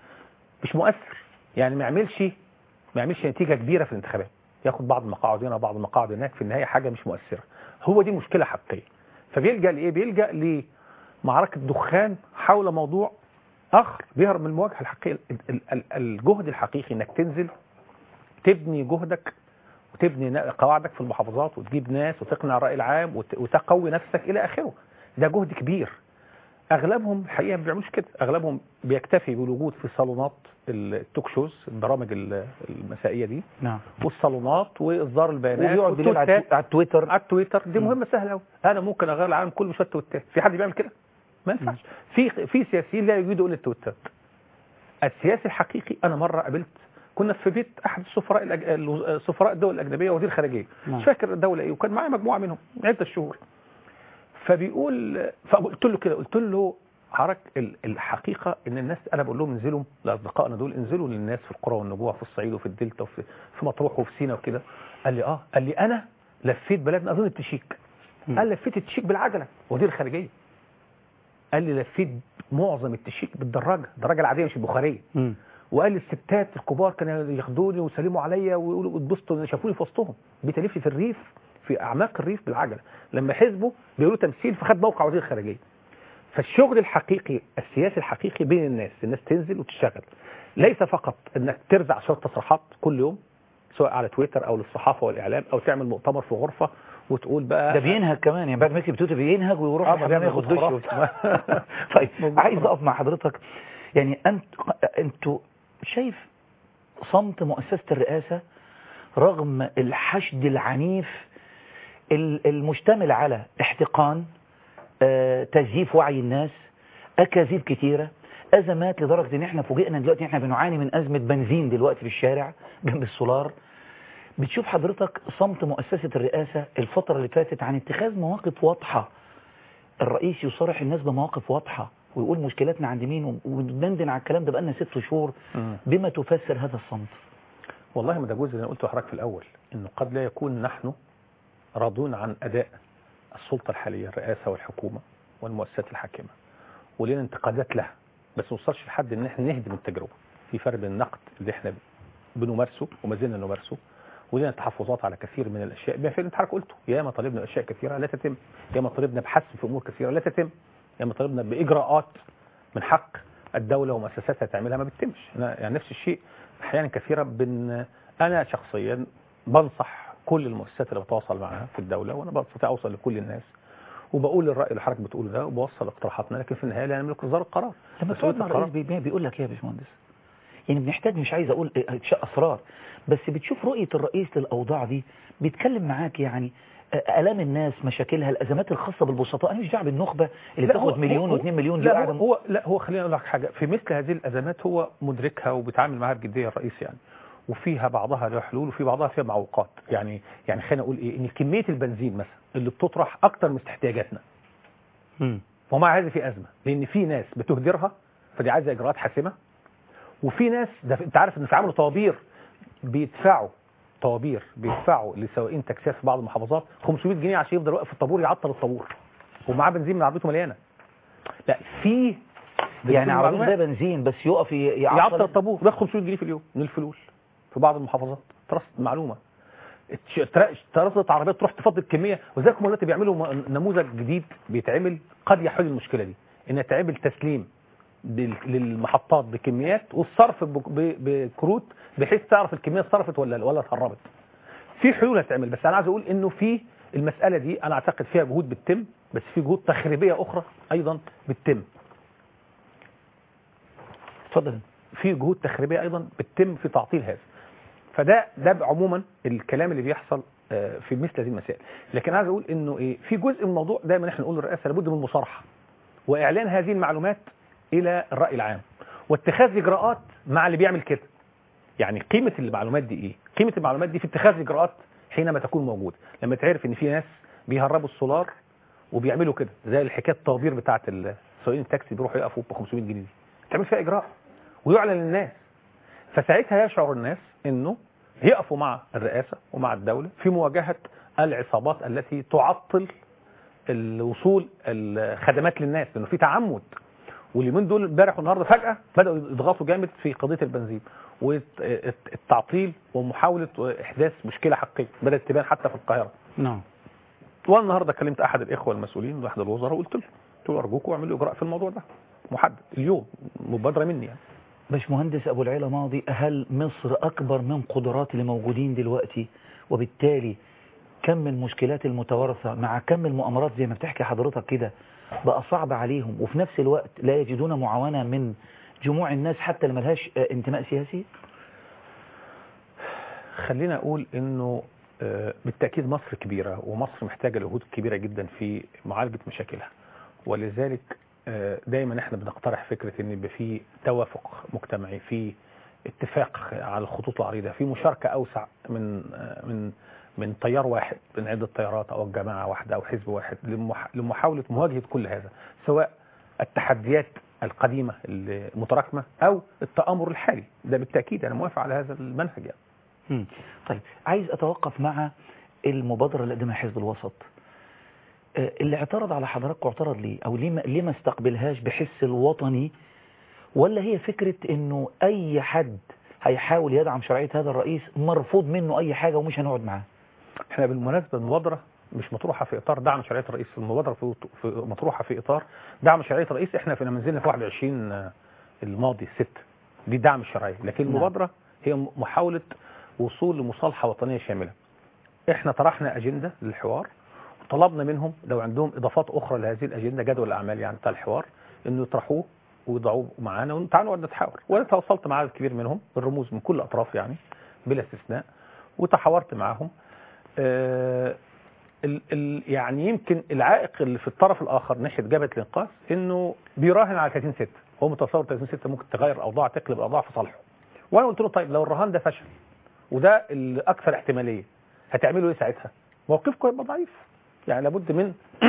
مش مؤثر يعني ما يعملش ما يعملش نتيجه كبيره في الانتخابات ياخد بعض المقاعد هنا وبعض المقاعد هناك في النهايه حاجه مش مؤثره هو دي مشكله حقيقيه فبيلجا لايه بيلجا لمعركه دخان حول موضوع اخر بيهرب من المواجهه الحقيقيه ال- ال- ال- الجهد الحقيقي انك تنزل تبني جهدك وتبني نا- قواعدك في المحافظات وتجيب ناس وتقنع الراي العام وت- وتقوي نفسك الى اخره ده جهد كبير اغلبهم الحقيقه ما بيعملوش كده اغلبهم بيكتفي بالوجود في صالونات التوك شوز البرامج ال- المسائيه دي نعم والصالونات واصدار البيانات وبيقعد بالليل على والتويتات التو- على التويتر على التويتر دي مم. مهمه سهله قوي انا ممكن اغير العالم كله بشويه تويتات في حد بيعمل كده ما ينفعش في في سياسيين لا يجيدوا الا التويتات السياسي الحقيقي انا مره قابلت كنا في بيت احد السفراء الأج... الو- سفراء الدول الاجنبيه وزير خارجيه نعم. مش فاكر الدوله ايه وكان معايا مجموعه منهم عده شهور فبيقول فقلت له كده قلت له حضرتك ال- الحقيقه ان الناس انا بقول لهم انزلوا لاصدقائنا دول انزلوا للناس في القرى والنجوع في الصعيد وفي الدلتا وفي في مطروح وفي سينا وكده قال لي اه قال لي انا لفيت بلدنا اظن التشيك مم. قال لفيت التشيك بالعجله وزير الخارجيه قال لي لفيت معظم التشيك بالدراجه الدراجه العاديه مش البخاريه مم. وقال لي الستات الكبار كانوا ياخدوني ويسلموا عليا ويقولوا اتبسطوا إن شافوني في وسطهم بتلف في الريف في اعماق الريف بالعجله لما حزبوا بيقولوا تمثيل فخد موقع وزير الخارجيه فالشغل الحقيقي السياسي الحقيقي بين الناس الناس تنزل وتشتغل ليس فقط انك ترزع شويه تصريحات كل يوم سواء على تويتر او للصحافه والاعلام او تعمل مؤتمر في غرفه وتقول بقى ده بينهج كمان يعني بعد ما يكتب تويتر بينهج ويروح آه، الحمام بيعمل ياخد دش خرافة. طيب موجود. عايز اقف مع حضرتك يعني انت انتوا شايف صمت مؤسسة الرئاسة رغم الحشد العنيف ال- المشتمل على احتقان آه، تزييف وعي الناس اكاذيب كتيرة ازمات لدرجة ان احنا فوجئنا دلوقتي احنا بنعاني من ازمة بنزين دلوقتي في الشارع جنب السولار بتشوف حضرتك صمت مؤسسة الرئاسة الفترة اللي فاتت عن اتخاذ مواقف واضحة الرئيس يصارح الناس بمواقف واضحة ويقول مشكلاتنا عند مين وندندن على الكلام ده بقالنا ست شهور مم. بما تفسر هذا الصمت والله ما ده جزء اللي انا قلته لحضرتك في الاول انه قد لا يكون نحن راضون عن اداء السلطه الحاليه الرئاسه والحكومه والمؤسسات الحاكمه ولنا انتقادات لها بس ما وصلش لحد ان احنا نهدم التجربه في فرق بين النقد اللي احنا بنمارسه وما زلنا نمارسه ولنا تحفظات على كثير من الاشياء بما في اللي انت حضرتك قلته يا ما طالبنا اشياء كثيره لا تتم يا ما طالبنا بحث في امور كثيره لا تتم يا ما طالبنا باجراءات من حق الدوله ومؤسساتها تعملها ما بتتمش أنا يعني نفس الشيء احيانا كثيره بن انا شخصيا بنصح كل المؤسسات اللي بتواصل معاها في الدوله وانا بستطيع اوصل لكل الناس وبقول الراي اللي حضرتك بتقوله ده وبوصل اقتراحاتنا لكن في النهايه لا نملك اصدار القرار لما بس تقعد مع القرار- الرئيس بي- بيقول لك ايه يا باشمهندس يعني بنحتاج مش عايز اقول اشياء اسرار بس بتشوف رؤية الرئيس للاوضاع دي بيتكلم معاك يعني آه، الام الناس مشاكلها الازمات الخاصة بالبسطاء انا مش دعوه بالنخبة اللي لا، هو- بتاخد مليون هو- و2 مليون دي لا قاعدة هو, هو لا هو خليني اقول لك حاجه في مثل هذه الازمات هو مدركها وبيتعامل معاها بجديه الرئيس يعني وفيها بعضها له حلول وفي بعضها فيها معوقات يعني يعني خلينا اقول ايه ان كميه البنزين مثلا اللي بتطرح اكتر من احتياجاتنا مم. ومع هذا في ازمه لان في ناس بتهدرها فدي عايزه اجراءات حاسمه وفي ناس ده انت عارف ان في عملوا طوابير بيدفعوا طوابير بيدفعوا لسواقين تاكسيات في بعض المحافظات 500 جنيه عشان يفضل واقف في الطابور يعطل الطابور ومعاه بنزين من عربيته مليانه لا في يعني بدون عربية معلومات. ده بنزين بس يقف ي- يعطل يعطل الطابور بياخد 500 جنيه في اليوم من الفلوس في بعض المحافظات ترصد معلومه اتش- تر- ترصد عربيه تروح تفضي الكميه وذلك هم دلوقتي بيعملوا م- نموذج جديد بيتعمل قد يحل المشكله دي ان يتعمل تسليم لل- للمحطات بكميات والصرف بك- ب- بكروت بحيث تعرف الكميه اتصرفت ولا ولا اتهربت في حلول هتعمل بس انا عايز اقول انه في المساله دي انا اعتقد فيها جهود بتتم بس في جهود تخريبيه اخرى ايضا بتتم اتفضل في جهود تخريبيه ايضا بتتم في تعطيل هذا فده ده عموما الكلام اللي بيحصل آه، في مثل هذه المسائل لكن عايز اقول انه ايه في جزء من الموضوع دايما احنا نقول للرئاسه لابد من المصارحه واعلان هذه المعلومات الى الراي العام واتخاذ اجراءات مع اللي بيعمل كده يعني قيمه المعلومات دي ايه قيمه المعلومات دي في اتخاذ اجراءات حينما تكون موجوده لما تعرف ان في ناس بيهربوا السولار وبيعملوا كده زي الحكايه الطوابير بتاعه سواقين التاكسي بيروحوا يقفوا ب 500 جنيه دي تعمل فيها اجراء ويعلن للناس فساعتها يشعر الناس انه يقفوا مع الرئاسه ومع الدوله في مواجهه العصابات التي تعطل الوصول الخدمات للناس لانه في تعمد واليومين دول امبارح والنهارده فجاه بداوا يضغطوا جامد في قضيه البنزين والتعطيل ومحاوله احداث مشكله حقيقيه بدات تبان حتى في القاهره نعم وانا النهارده كلمت احد الاخوه المسؤولين واحد الوزراء وقلت له قلت له ارجوكم اعملوا اجراء في الموضوع ده محدد اليوم مبادره مني يعني باشمهندس ابو العلا ماضي هل مصر اكبر من قدرات اللي موجودين دلوقتي وبالتالي كم المشكلات المتوارثه مع كم المؤامرات زي ما بتحكي حضرتك كده بقى صعب عليهم وفي نفس الوقت لا يجدون معاونه من جموع الناس حتى اللي ملهاش آه، انتماء سياسي خلينا اقول انه آه، بالتاكيد مصر كبيره ومصر محتاجه لجهود كبيره جدا في معالجه مشاكلها ولذلك آه، دايما احنا بنقترح فكره ان يبقى في توافق مجتمعي في اتفاق على الخطوط العريضه في مشاركه اوسع من آه، من من تيار واحد من عده تيارات او جماعه واحده او حزب واحد لمح- لمحاوله مواجهه كل هذا سواء التحديات القديمه المتراكمه او التامر الحالي ده بالتاكيد انا موافق على هذا المنهج يعني مم. طيب عايز اتوقف مع المبادره اللي قدمها حزب الوسط آه، اللي اعترض على حضراتكم اعترض ليه او ليه ما, ليه ما استقبلهاش بحس الوطني ولا هي فكره انه اي حد هيحاول يدعم شرعيه هذا الرئيس مرفوض منه اي حاجه ومش هنقعد معاه احنا بالمناسبه المبادره مش مطروحه في اطار دعم شرعيه الرئيس المبادره في في مطروحه في اطار دعم شرعيه الرئيس احنا في منزلنا في 21 الماضي 6 دي دعم الشرعيه لكن نعم. المبادره هي محاوله وصول لمصالحه وطنيه شامله احنا طرحنا اجنده للحوار وطلبنا منهم لو عندهم اضافات اخرى لهذه الاجنده جدول الاعمال يعني بتاع الحوار انه يطرحوه ويضعوه معانا وتعالوا نقعد نتحاور وانا تواصلت مع عدد كبير منهم بالرموز من كل الاطراف يعني بلا استثناء وتحاورت معاهم آه، ال ال يعني يمكن العائق اللي في الطرف الاخر ناحيه جبهه الانقاذ انه بيراهن على 30 6 هو متصور 30 6 ممكن تغير الاوضاع تقلب الاوضاع في صالحه وانا قلت له طيب لو الرهان ده فشل وده الاكثر احتماليه هتعملوا ايه ساعتها؟ موقفكم هيبقى ضعيف يعني لابد من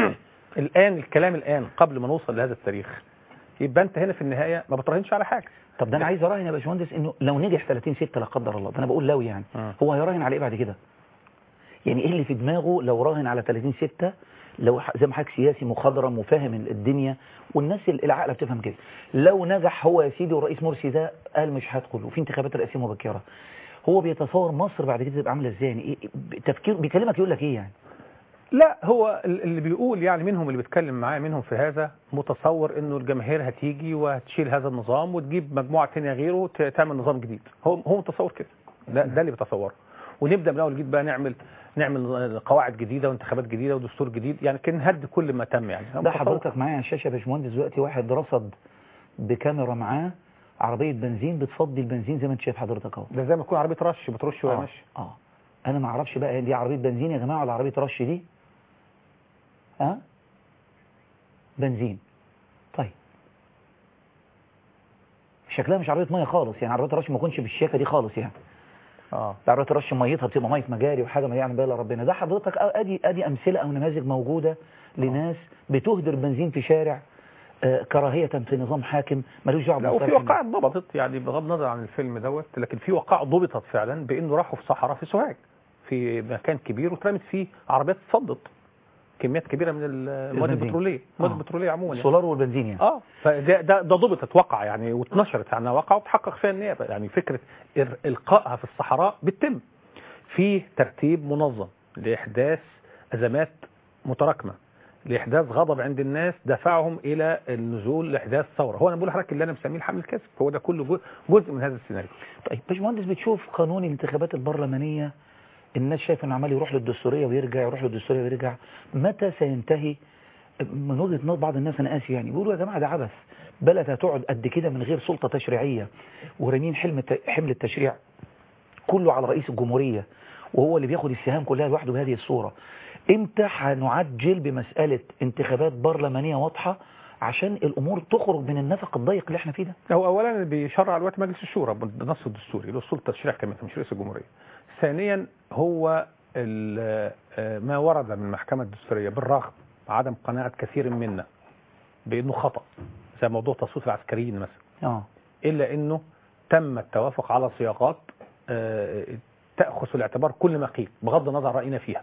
الان الكلام الان قبل ما نوصل لهذا التاريخ يبقى انت هنا في النهايه ما بتراهنش على حاجه طب ده انا عايز اراهن يا باشمهندس انه لو نجح 30 6 لا قدر الله ده انا بقول لو يعني مم. هو هيراهن على ايه بعد كده يعني ايه اللي في دماغه لو راهن على 30 6 لو ح- زي ما حضرتك سياسي مخضرم وفاهم الدنيا والناس ال- العاقله بتفهم كده لو نجح هو يا سيدي والرئيس مرسي ده قال مش هدخل وفي انتخابات رئاسيه مبكره هو بيتصور مصر بعد كده تبقى عامله ازاي يعني ايه إيه- تفكير بيكلمك يقول لك ايه يعني لا هو ال- اللي بيقول يعني منهم اللي بيتكلم معايا منهم في هذا متصور انه الجماهير هتيجي وهتشيل هذا النظام وتجيب مجموعه ثانيه غيره ت- تعمل نظام جديد هو هو متصور كده ده, ده اللي بيتصوره ونبدا من اول جديد بقى نعمل نعمل قواعد جديده وانتخابات جديده ودستور جديد يعني كان نهد كل ما تم يعني هو ده متصور. حضرتك معايا على الشاشه يا باشمهندس دلوقتي واحد رصد بكاميرا معاه عربيه بنزين بتفضي البنزين زي ما انت شايف حضرتك اهو ده زي ما تكون عربيه رش بترش وهي اه ماشيه اه انا ما اعرفش بقى دي عربيه بنزين يا جماعه ولا عربيه رش دي ها بنزين طيب شكلها مش عربيه ميه خالص يعني عربيه رش ما تكونش بالشياكه دي خالص يعني اه ده عربيه رش ميتها بتبقى ميه مجاري وحاجه ما يعلم بها الا ربنا ده حضرتك ادي ادي امثله او نماذج موجوده لناس بتهدر بنزين في شارع آه، كراهية في نظام حاكم ملوش دعوه لا وفي بالمصالح وقائع ضبطت يعني بغض النظر عن الفيلم دوت لكن في وقائع ضبطت فعلا بانه راحوا في صحراء في سوهاج في مكان كبير واترمت فيه عربيات اتصدت كميات كبيره من المواد البنزين. البتروليه المواد آه. البتروليه عموما يعني. السولار والبنزين يعني اه فده ده, ده ضبطت وقع يعني واتنشرت عنها وقع وتحقق فيها النيابه يعني فكره إر- القائها في الصحراء بتتم في ترتيب منظم لاحداث ازمات متراكمه لاحداث غضب عند الناس دفعهم الى النزول لاحداث ثوره هو انا بقول لحضرتك اللي انا مسميه الحمل الكذب هو ده كله جو- جزء من هذا السيناريو طيب باشمهندس بتشوف قانون الانتخابات البرلمانية الناس شايفه انه عمال يروح للدستورية ويرجع يروح للدستورية ويرجع متى سينتهي من وجهة نظر بعض الناس انا اسف يعني بيقولوا يا جماعة ده عبث بلد هتقعد قد كده من غير سلطة تشريعية ورامين حلم الت- حمل التشريع كله على رئيس الجمهورية وهو اللي بياخد السهام كلها لوحده بهذه الصورة امتى هنعجل بمسألة انتخابات برلمانية واضحة عشان الامور تخرج من النفق الضيق اللي احنا فيه ده هو اولا اللي بيشرع الوقت مجلس الشورى بالنص الدستوري له سلطه تشريع كمان مش رئيس الجمهوريه ثانيا هو ال- آه، ما ورد من المحكمه الدستوريه بالرغم عدم قناعه كثير منا بانه خطا زي موضوع تصويت العسكريين مثلا اه الا انه تم التوافق على صياغات آه، تاخذ في الاعتبار كل ما قيل بغض النظر عن راينا فيها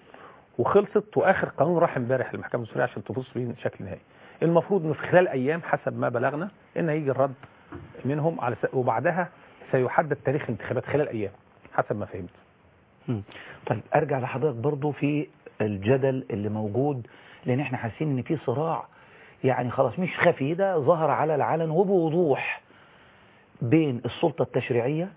وخلصت واخر قانون راح امبارح للمحكمه الدستوريه عشان تبص بيه بشكل نهائي المفروض انه في خلال ايام حسب ما بلغنا ان هيجي الرد منهم على س... وبعدها سيحدد تاريخ الانتخابات خلال ايام حسب ما فهمت مم. طيب ارجع لحضرتك برضو في الجدل اللي موجود لان احنا حاسين ان في صراع يعني خلاص مش خفي ده ظهر على العلن وبوضوح بين السلطة التشريعية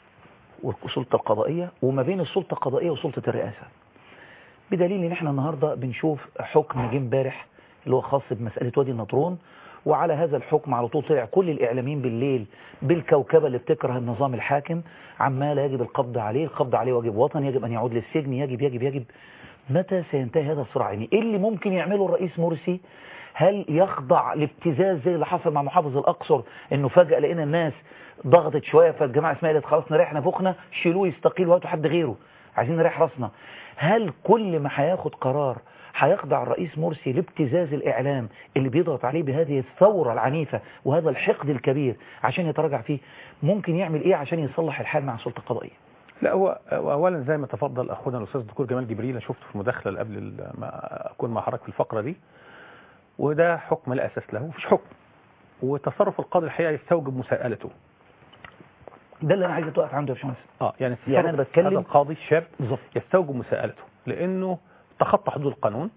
والسلطة القضائية وما بين السلطة القضائية وسلطة الرئاسة بدليل ان احنا النهاردة بنشوف حكم جه امبارح اللي هو خاص بمسألة وادي النطرون وعلى هذا الحكم على طول طلع كل الإعلاميين بالليل بالكوكبة اللي بتكره النظام الحاكم عمال يجب القبض عليه القبض عليه واجب وطني يجب أن يعود للسجن يجب يجب يجب متى سينتهي هذا الصراع يعني إيه اللي ممكن يعمله الرئيس مرسي هل يخضع لابتزاز زي اللي حصل مع محافظ الأقصر إنه فجأة لقينا الناس ضغطت شوية فالجماعة اسمها قالت خلاص نريح نفوخنا شيلوه يستقيل وهاتوا حد غيره عايزين نريح راسنا هل كل ما هياخد قرار هيخضع الرئيس مرسي لابتزاز الإعلام اللي بيضغط عليه بهذه الثورة العنيفة وهذا الحقد الكبير عشان يتراجع فيه ممكن يعمل إيه عشان يصلح الحال مع السلطة القضائية لا هو هو اولا زي ما تفضل اخونا الاستاذ الدكتور جمال جبريل انا شفته في المداخله اللي قبل ال- ما اكون مع حضرتك في الفقره دي وده حكم لا اساس له مفيش حكم وتصرف القاضي الحقيقه يستوجب مساءلته ده اللي أنا عايز أتوقف عنده يا باشمهندس اه يعني يعني أنا بتكلم- هذا القاضي الشاب بالظبط يستوجب مساءلته لانه تخطى حدود القانون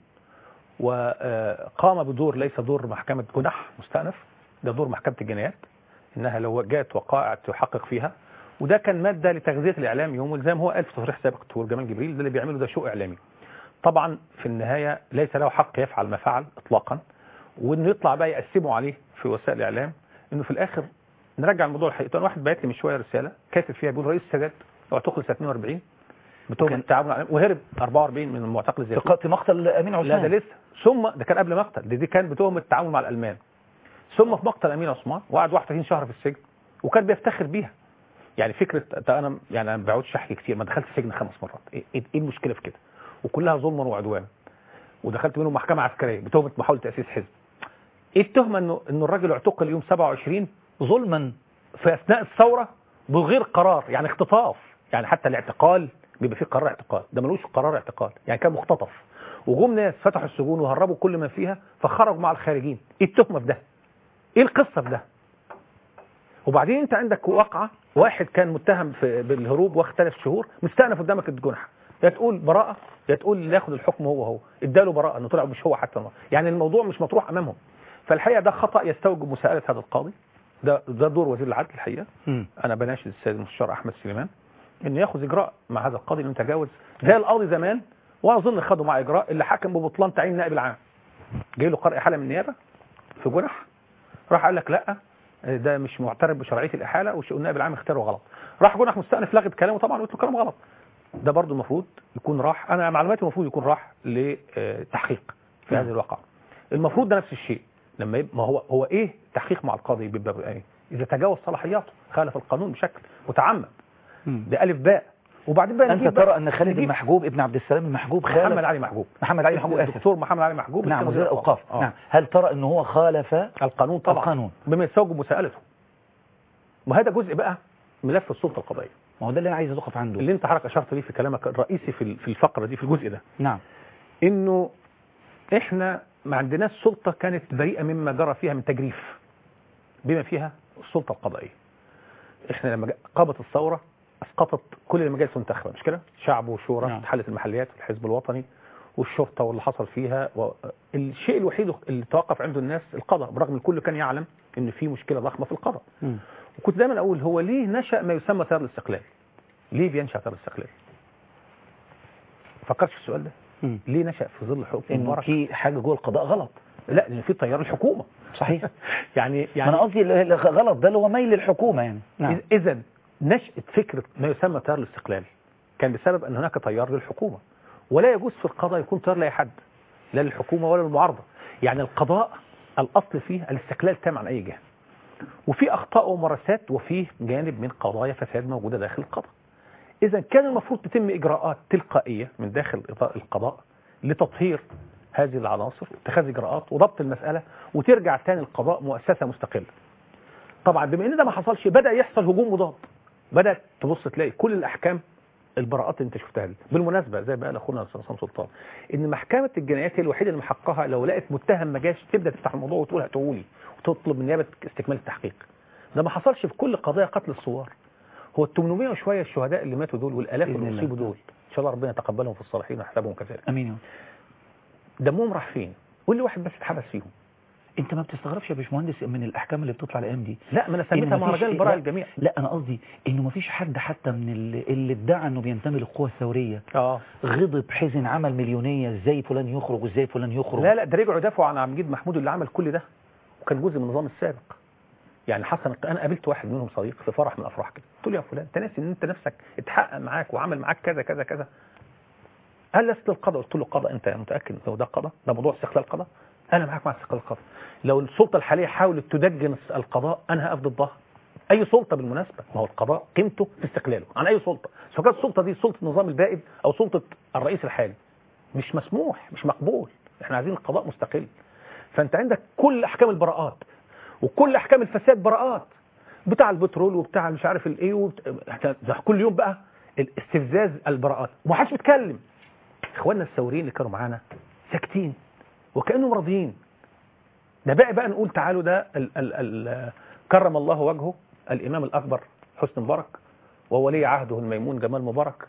وقام بدور ليس دور محكمة جنح مستأنف ده دور محكمة الجنايات انها لو جاءت وقائع تحقق فيها وده كان مادة لتغذية الاعلام يوم زي ما هو قال في تصريح سابق الدكتور جمال جبريل ده اللي بيعمله ده شو اعلامي طبعا في النهاية ليس له حق يفعل ما فعل اطلاقا وانه يطلع بقى يقسموا عليه في وسائل الاعلام انه في الاخر نرجع الموضوع الحقيقي انا واحد بعت لي من شويه رساله كاتب فيها بيقول رئيس السادات اعتقل سنه 42 بتهمه وكان- التعاون مع الإعلام، وهرب 44 من المعتقل في الزيتون ق- في مقتل أمين لا ده عثمان لسه ثم ده كان قبل مقتل دي, دي كان بتهمه التعاون مع الالمان ثم في مقتل امين عثمان وقعد 31 شهر في السجن وكان بيفتخر بيها يعني فكره ده انا يعني انا ما بقعدش احكي كتير ما دخلت السجن خمس مرات ايه إيه- إيه المشكله في كده وكلها ظلما وعدوانا ودخلت منهم محكمه عسكريه بتهمه محاوله تاسيس حزب ايه التهمه انه انه الراجل اعتقل يوم 27 ظلما في اثناء الثوره بغير قرار يعني اختطاف يعني حتى الاعتقال بيبقى فيه قرار اعتقال ده ملوش قرار اعتقال يعني كان مختطف وجم ناس فتحوا السجون وهربوا كل ما فيها فخرجوا مع الخارجين ايه التهمه في ده ايه القصه في ده وبعدين انت عندك واقعه واحد كان متهم في بالهروب واخد ثلاث شهور مستأنف قدامك الجنح يا تقول براءه يا تقول اللي ياخد الحكم هو هو اداله براءه انه طلع مش هو حتى المرة. يعني الموضوع مش مطروح امامهم فالحقيقه ده خطا يستوجب مساءله هذا القاضي ده ده دور وزير العدل الحقيقه مم. انا بناشد السيد المستشار احمد سليمان انه ياخذ اجراء مع هذا القاضي انه تجاوز زي القاضي زمان واظن خدوا مع اجراء اللي حكم ببطلان تعيين نائب العام جاي له قرء احاله من النيابه في جنح راح قال لك لا ده مش معترف بشرعيه الاحاله والنائب العام اختاره غلط راح جنح مستأنف لغت كلامه طبعا قلت له كلام غلط ده برضه المفروض يكون راح انا معلوماتي المفروض يكون راح لتحقيق في هذه الواقعه المفروض ده نفس الشيء لما يبقى ما هو هو ايه تحقيق مع القاضي بيبقى ايه اذا تجاوز صلاحياته خالف القانون بشكل متعمد مم. ده الف باء وبعدين بقى انت نجيب بقى- ترى ان خالد نجيب المحجوب ابن عبد السلام المحجوب خالف محمد علي محجوب محمد علي محجوب اسف الدكتور محمد علي محجوب نعم كان وزير الاوقاف آه. نعم هل ترى ان هو خالف القانون طبعا القانون. بما يستوجب مساءلته وهذا جزء بقى ملف السلطه القضائيه ما هو ده اللي انا عايز اتوقف عنده اللي انت حضرتك اشرت ليه في كلامك الرئيسي في في الفقره دي في الجزء ده نعم انه احنا ما عندناش سلطه كانت بريئه مما جرى فيها من تجريف بما فيها السلطه القضائيه احنا لما جاء- قامت الثوره اسقطت كل المجالس المنتخبه مش كده شعب وشورى نعم. اتحلت المحليات والحزب الوطني والشرطه واللي حصل فيها و... الشيء الوحيد اللي توقف عنده الناس القضاء برغم الكل كان يعلم ان في مشكله ضخمه في القضاء مم. وكنت دايما اقول هو ليه نشا ما يسمى تيار الاستقلال ليه بينشا تيار الاستقلال فكرتش في السؤال ده مم. ليه نشا في ظل حكم انه مبارك في حاجه جوه القضاء غلط لا لان في تيار الحكومه صحيح يعني يعني يعني انا قصدي ال- ال- غلط ده اللي هو ميل للحكومه يعني نعم اذا نشاه فكره ما يسمى تيار الاستقلال كان بسبب ان هناك تيار للحكومه ولا يجوز في القضاء يكون تيار لاي حد لا للحكومه ولا للمعارضه يعني القضاء الاصل فيه الاستقلال تام عن اي جهه وفي اخطاء وممارسات وفيه جانب من قضايا فساد موجوده داخل القضاء اذا كان المفروض تتم اجراءات تلقائيه من داخل إطار القضاء لتطهير هذه العناصر واتخاذ اجراءات وضبط المساله وترجع تاني القضاء مؤسسه مستقله طبعا بما ان ده ما حصلش بدا يحصل هجوم مضاد بدات تبص تلاقي كل الاحكام البراءات اللي انت شفتها دي بالمناسبه زي ما قال اخونا الاستاذ عصام سلطان ان محكمه الجنايات هي الوحيده اللي محققها لو لقت متهم ما جاش تبدا تفتح الموضوع وتقول هاتوه لي وتطلب من النيابه استكمال التحقيق ده ما حصلش في كل قضايا قتل الثوار هو ال 800 وشويه الشهداء اللي ماتوا دول والالاف بإذن اللي الله. اصيبوا دول ان شاء الله ربنا يتقبلهم في الصالحين ويحسبهم كذلك امين يا رب. دمهم راح فين قول لي واحد بس اتحبس فيهم انت ما بتستغربش يا باشمهندس من الاحكام اللي بتطلع الايام دي لا ما انا إن سميتها مفيش- مهرجان البراءه لا- للجميع لا انا قصدي انه ما فيش حد حتى من اللي, اللي ادعى انه بينتمي للقوى الثوريه اه غضب حزن عمل مليونيه ازاي فلان يخرج وازاي فلان يخرج لا لا ده رجعوا دافعوا عن عبد المجيد محمود اللي عمل كل ده وكان جزء من النظام السابق يعني حسن انا قابلت واحد منهم صديق في فرح من الافراح كده قلت له يا فلان انت ناسي ان انت نفسك اتحقق معاك وعمل معاك كذا كذا كذا قال لست القضاء قلت له قضاء انت متاكد هو ده قضاء ده موضوع استقلال القضاء انا معاك مع استقلال القضاء لو السلطه الحاليه حاولت تدجن القضاء انا هقف ضدها اي سلطه بالمناسبه ما هو القضاء قيمته في استقلاله عن اي سلطه سواء كانت السلطه دي سلطه النظام البائد او سلطه الرئيس الحالي مش مسموح مش مقبول احنا عايزين القضاء مستقل فانت عندك كل احكام البراءات وكل احكام الفساد براءات بتاع البترول وبتاع مش عارف الايه وبت... إحنا ده كل يوم بقى الاستفزاز البراءات ومحدش بيتكلم اخواننا الثوريين اللي كانوا معانا ساكتين وكانهم راضيين ده بقى بقى نقول تعالوا ده ال ال ال كرم الله وجهه الامام الاكبر حسني مبارك وولي عهده الميمون جمال مبارك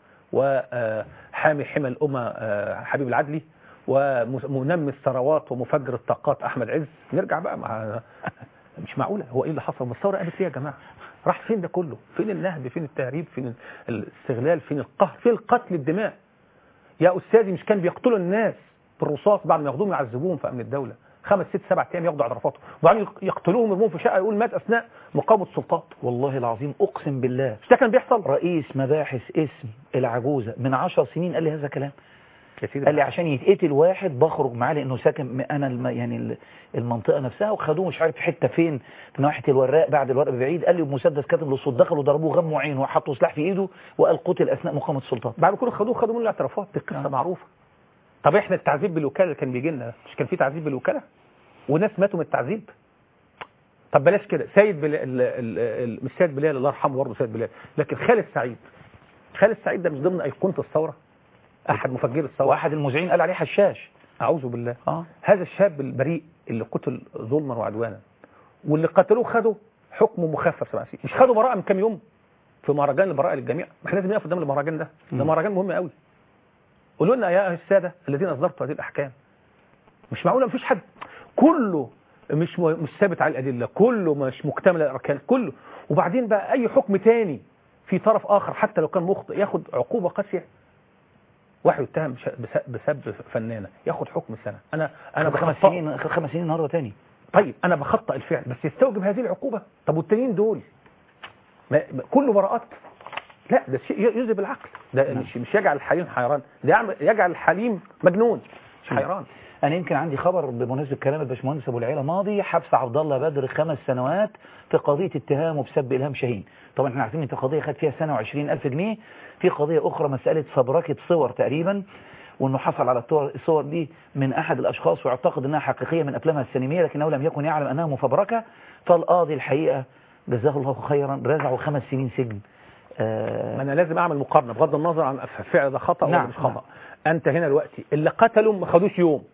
وحامي حمى الامه آه، حبيب العدلي ومنمي الثروات ومفجر الطاقات احمد عز نرجع بقى مع مش معقوله هو ايه اللي حصل ما الثوره قامت ليه يا جماعه راح فين ده كله فين النهب فين التهريب فين الاستغلال فين القهر فين قتل الدماء يا استاذي مش كان بيقتلوا الناس بالرصاص بعد ما ياخدوهم يعذبوهم في امن الدوله خمس ست سبع ايام ياخدوا على رفاته وبعدين يقتلوهم يرموهم في شقه يقول مات اثناء مقاومه السلطات والله العظيم اقسم بالله مش ده كان بيحصل رئيس مباحث اسم العجوزه من عشر سنين قال لي هذا كلام يا سيدي قال لي عشان يتقتل واحد بخرج معاه لانه ساكن م- انا الم يعني ال- المنطقه نفسها وخدوه مش عارف في حته فين في ناحيه الوراق بعد الوراق ببعيد قال لي بمسدس كاتب للصوت دخلوا ضربوه غموا عينه وحطوا سلاح في ايده وقال قتل اثناء مقاومه السلطات بعد ما كانوا خدوه خدوا منه الاعترافات دي قصه آه. معروفه طب احنا التعذيب بالوكاله اللي كان بيجي لنا مش كان في تعذيب بالوكاله وناس ماتوا من التعذيب طب بلاش كده سيد بلال ال- ال- ال- مش سيد بلال الله يرحمه برضه سيد بلال لكن خالد سعيد خالد سعيد ده مش ضمن ايقونه الثوره احد مفجري الثوره واحد المذيعين قال عليه حشاش اعوذ بالله اه هذا الشاب البريء اللي قتل ظلما وعدوانا واللي قتلوه خدوا حكم مخفف سبع سنين مش خدوا براءه من كام يوم في مهرجان البراءه للجميع ما احنا لازم نقف قدام المهرجان ده ده مم. مهرجان مهم قوي قولوا لنا يا الساده الذين اصدرتوا هذه الاحكام مش معقوله مفيش حد كله مش م- مش ثابت على الادله كله مش مكتمل الاركان كله وبعدين بقى اي حكم تاني في طرف اخر حتى لو كان مخطئ ياخد عقوبه قاسيه واحد يتهم ش- بس- بسب فنانه ياخد حكم سنه انا انا خد خمس بخطئه. سنين خد خمس سنين النهارده تاني طيب انا بخطئ الفعل بس يستوجب هذه العقوبه طب والتانيين دول ما ما- كله براءات لا ده شيء ي- يذهب العقل ده نعم. مش مش يجعل الحليم حيران ده يعمل- يجعل الحليم مجنون مش نعم. حيران انا يمكن عندي خبر بمناسبه كلام الباشمهندس ابو العيله ماضي حبس عبد الله بدر خمس سنوات في قضيه اتهامه بسب الهام شاهين طبعا احنا عارفين ان في قضيه خد فيها سنه و20 الف جنيه في قضيه اخرى مساله فبركه صور تقريبا وانه حصل على الصور- الصور دي من احد الاشخاص ويعتقد انها حقيقيه من افلامها السينمائيه لكنه لم يكن يعلم انها مفبركه فالقاضي الحقيقه جزاه الله خيرا رزعه خمس سنين سجن آه ما انا لازم اعمل مقارنه بغض النظر عن الفعل ده خطا ولا نعم، مش خطا انت هنا دلوقتي اللي قتلوا ما خدوش يوم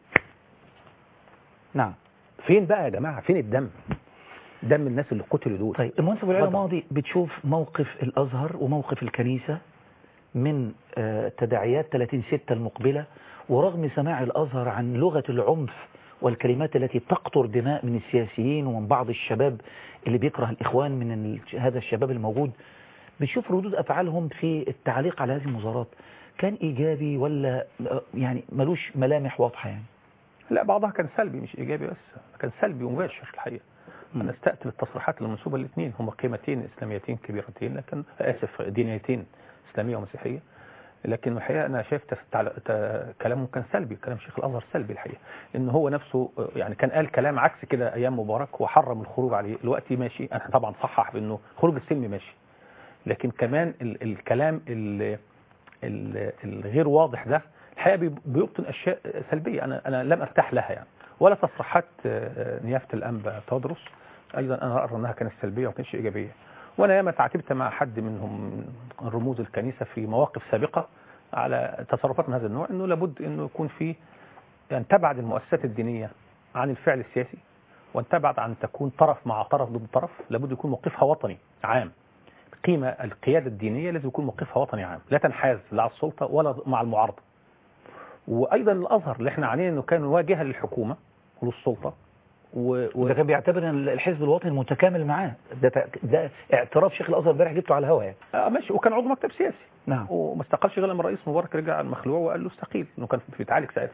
نعم فين بقى يا جماعه فين الدم دم الناس اللي قتلوا دول طيب المنصب العلم اتفضل. الماضي بتشوف موقف الأزهر وموقف الكنيسة من آه، تداعيات 30 ستة المقبلة ورغم سماع الأزهر عن لغة العنف والكلمات التي تقطر دماء من السياسيين ومن بعض الشباب اللي بيكره الإخوان من ال- هذا الشباب الموجود بتشوف ردود أفعالهم في التعليق على هذه المظاهرات كان إيجابي ولا آه، يعني ملوش ملامح واضحة يعني لا بعضها كان سلبي مش ايجابي بس كان سلبي ومباشر الحقيقه مم. انا استقتل التصريحات المنسوبه للاثنين هم قيمتين اسلاميتين كبيرتين لكن اسف دينيتين اسلاميه ومسيحيه لكن الحقيقه انا شايف تف- تعل- ت- كلامه كان سلبي كلام شيخ الازهر سلبي الحقيقه ان هو نفسه آه، يعني كان قال كلام عكس كده ايام مبارك وحرم الخروج عليه دلوقتي ماشي انا طبعا صحح بانه خروج السلمي ماشي لكن كمان ال الكلام ال ال الغير واضح ده الحقيقه بي- بيبطن اشياء سلبيه انا انا لم ارتاح لها يعني ولا تصريحات آه، نيافه الانبا تدرس ايضا انا ارى انها كانت سلبيه وما كانتش ايجابيه وانا ياما تعاتبت مع حد منهم من رموز الكنيسه في مواقف سابقه على تصرفات من هذا النوع انه لابد انه يكون في يعني تبعد المؤسسات الدينيه عن الفعل السياسي وان تبعد عن تكون طرف مع طرف ضد طرف لابد يكون موقفها وطني عام قيمة القيادة الدينية لازم يكون موقفها وطني عام لا تنحاز لا على السلطة ولا مع المعارضة وأيضا الأزهر اللي احنا عليه أنه كان واجهة للحكومة وللسلطة و... و... وده كان بيعتبر ان الحزب الوطني متكامل معاه ده, ده اعتراف شيخ الازهر امبارح جبته على الهواء يعني آه ماشي وكان عضو مكتب سياسي نعم وما استقالش غير لما الرئيس مبارك رجع المخلوع وقال له استقيل انه كان بيتعالج ساعتها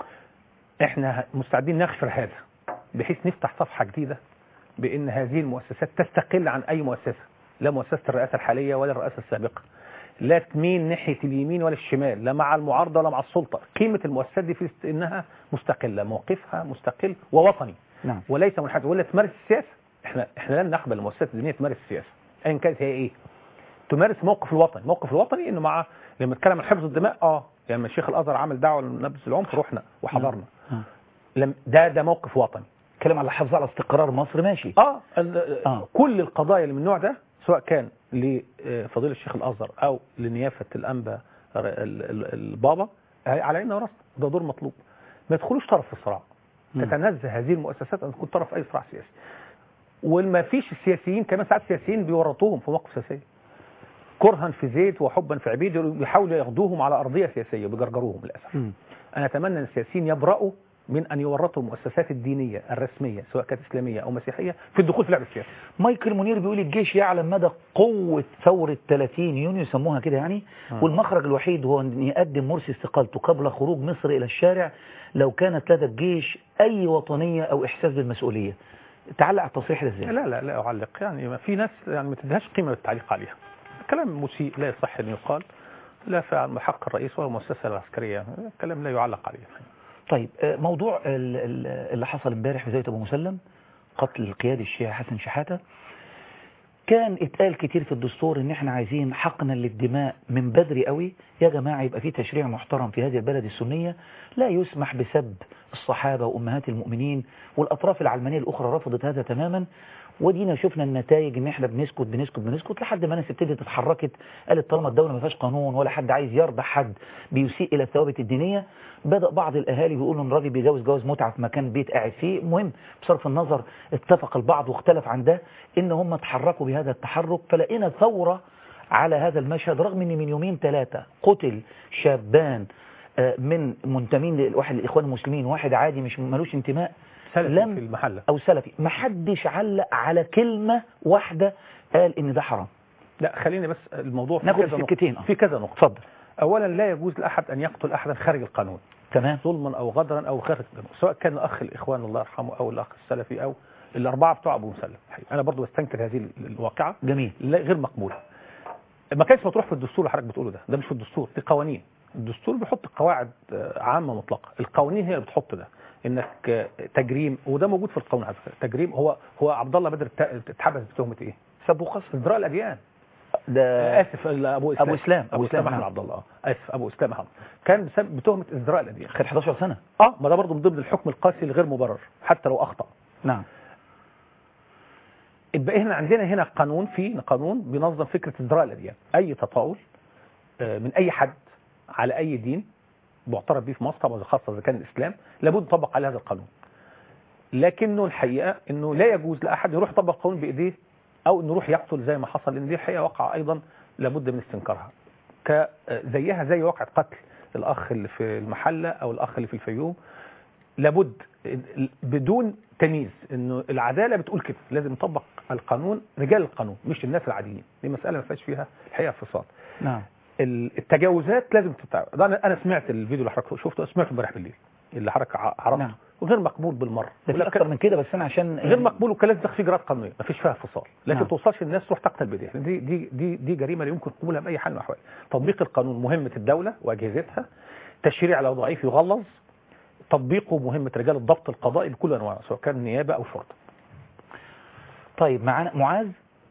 احنا مستعدين نغفر هذا بحيث نفتح صفحة جديدة بان هذه المؤسسات تستقل عن اي مؤسسة لا مؤسسة الرئاسة الحالية ولا الرئاسة السابقة لا تميل ناحية اليمين ولا الشمال لا مع المعارضة ولا مع السلطة قيمة المؤسسات دي في است- انها مستقلة موقفها مستقل ووطني نعم وليس منحاز ولا تمارس السياسة احنا احنا لن نقبل المؤسسات الدينية تمارس السياسة ايا كانت هي ايه تمارس موقف الوطني موقف الوطني انه مع لما نتكلم عن حفظ الدماء اه يعني الشيخ الازهر عمل دعوه لنبذ العنف رحنا وحضرنا آه. لم ده ده موقف وطني كلام على الحفاظ على استقرار مصر ماشي اه, ال- آه. كل القضايا اللي من النوع ده سواء كان لفضيله الشيخ الازهر او لنيافه الانبا ال- ال- البابا هي على عيننا وراسنا ده دور مطلوب ما يدخلوش طرف في الصراع مم. تتنزه هذه المؤسسات ان تكون طرف في اي صراع سياسي وما فيش السياسيين كمان ساعات السياسيين بيورطوهم في مواقف سياسيه كرها في زيت وحبا في عبيد بيحاولوا ياخدوهم على ارضيه سياسيه وبيجرجروهم للاسف مم. انا اتمنى ان السياسيين يبرأوا من ان يورطوا المؤسسات الدينيه الرسميه سواء كانت اسلاميه او مسيحيه في الدخول في لعب السياسه مايكل منير بيقول الجيش يعلم مدى قوة ثورة 30 يونيو يسموها كده يعني آه. والمخرج الوحيد هو أن يقدم مرسي استقالته قبل خروج مصر إلى الشارع لو كانت لدى الجيش أي وطنية أو إحساس بالمسؤولية تعلق على التصريح ده ازاي؟ لا لا لا اعلق يعني ما في ناس يعني ما تديهاش قيمه للتعليق عليها كلام مسيء لا يصح ان يقال لا في عن حق الرئيس ولا المؤسسه العسكريه كلام لا يعلق عليه طيب آه، موضوع ال- ال- اللي حصل امبارح في زاوية أبو مسلم قتل القيادي الشيعي حسن شحاتة كان اتقال كتير في الدستور ان احنا عايزين حقنا للدماء من بدري قوي يا جماعة يبقى في تشريع محترم في هذه البلد السنية لا يسمح بسب الصحابة وأمهات المؤمنين والأطراف العلمانية الأخرى رفضت هذا تماما ودينا شفنا النتائج ان احنا بنسكت بنسكت بنسكت لحد ما ناس ابتدت اتحركت قالت طالما الدولة ما فيهاش قانون ولا حد عايز يرضى حد بيسيء الى الثوابت الدينية بدأ بعض الاهالي بيقولوا ان الراجل بيجوز جواز متعة في مكان بيت قاعد فيه المهم بصرف النظر اتفق البعض واختلف عن ده ان هم اتحركوا بهذا التحرك فلقينا ثورة على هذا المشهد رغم ان من يومين ثلاثة قتل شابان آه، من منتمين لواحد الاخوان المسلمين واحد عادي مش ملوش انتماء سلفي لم- في المحله او سلفي ما حدش علق على كلمة واحدة قال ان ده حرام لا خليني بس الموضوع في ناخد كذا نقطة. سكتين، آه. في كذا نقطه اتفضل اولا لا يجوز لاحد ان يقتل احدا خارج القانون تمام ظلما او غدرا او خارج القانون سواء كان الاخ الاخوان الله يرحمه او الاخ السلفي او الاربعه بتوع ابو مسلم الحقيقة. انا برضو بستنكر هذه الواقعه جميل لا غير مقبوله ما كانش مطروح في الدستور اللي حضرتك بتقوله ده ده مش في الدستور دي قوانين الدستور بيحط قواعد آه، عامه مطلقه القوانين هي اللي بتحط ده انك آه، تجريم وده موجود في القانون على فكره تجريم هو هو عبد الله بدر ات- اتحبس بتهمه ايه؟ سب وقصف ازدراء الاديان ده اسف ابو اسلام أبو إسلام. ابو اسلام نعم. احمد عبد الله اه اسف ابو اسلام احمد كان بسبب بتهمه ازدراء الاديان خد 11 سنة اه ما ده برضه من ضمن الحكم القاسي الغير مبرر حتى لو اخطا نعم يبقى احنا عندنا هنا قانون في قانون بينظم فكره ازدراء الاديان اي تطاول آه، من اي حد على اي دين معترف به في مصر طبعا خاصه اذا كان الاسلام لابد يطبق على هذا القانون لكنه الحقيقه انه لا يجوز لاحد يروح يطبق القانون بايديه او انه يروح يقتل زي ما حصل لان دي الحقيقه وقع ايضا لابد من استنكارها ك آه، زيها زي واقعه قتل الاخ اللي في المحله او الاخ اللي في الفيوم لابد بدون تمييز انه العداله بتقول كده لازم نطبق القانون رجال القانون مش الناس العاديين دي مساله ما فيهاش فيها الحقيقه فصال نعم ال- التجاوزات لازم تتع... ده انا انا سمعت الفيديو اللي حضرتك شفته سمعته امبارح بالليل اللي حضرتك ع- عرفته نعم. وغير مقبول بالمره ده في ولا اكتر من كده بس انا عشان غير مقبول وكان لازم تاخد فيه اجراءات قانونيه ما فيش فيها فصال لكن نعم. ما توصلش الناس تروح تقتل بايديها دي دي دي دي جريمه لا يمكن قبولها باي حال من الاحوال تطبيق القانون مهمه الدوله واجهزتها تشريع لو ضعيف يغلظ تطبيقه مهمه رجال الضبط القضائي بكل انواعه سواء كان نيابه او شرطه طيب معانا معاذ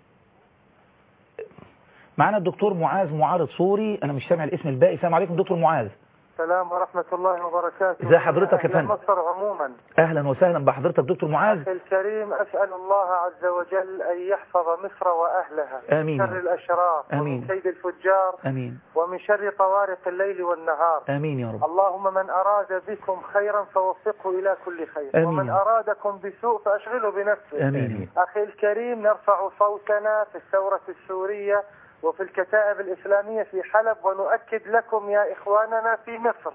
معانا الدكتور معاذ معارض صوري انا مش سامع الاسم الباقي السلام عليكم دكتور معاذ السلام ورحمة الله وبركاته ازي حضرتك يا أهل فندم؟ مصر عموما اهلا وسهلا بحضرتك دكتور معاذ أخي الكريم أسأل الله عز وجل أن يحفظ مصر وأهلها آمين. من شر الأشرار آمين. ومن كيد الفجار امين ومن شر طوارق الليل والنهار امين يا رب اللهم من أراد بكم خيرا فوفقه إلى كل خير آمين. ومن أرادكم بسوء فأشغله بنفسه امين أخي الكريم نرفع صوتنا في الثورة السورية وفي الكتائب الإسلامية في حلب ونؤكد لكم يا إخواننا في مصر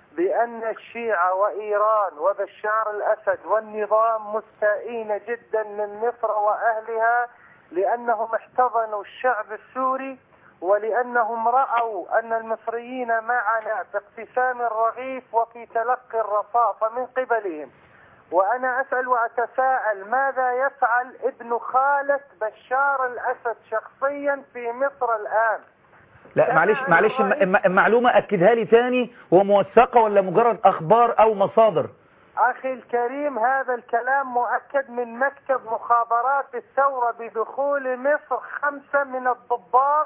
بأن الشيعة وإيران وبشار الأسد والنظام مستائين جدا من مصر وأهلها لأنهم احتضنوا الشعب السوري ولأنهم رأوا أن المصريين معنا باقتسام الرغيف وفي تلقي الرصافة من قبلهم وأنا أسأل وأتساءل ماذا يفعل ابن خالة بشار الأسد شخصيا في مصر الآن لا معلش معلش الم- الم- المعلومة اكدها لي تاني هو موثقة ولا مجرد اخبار او مصادر أخي الكريم هذا الكلام مؤكد من مكتب مخابرات الثورة بدخول مصر خمسة من الضباط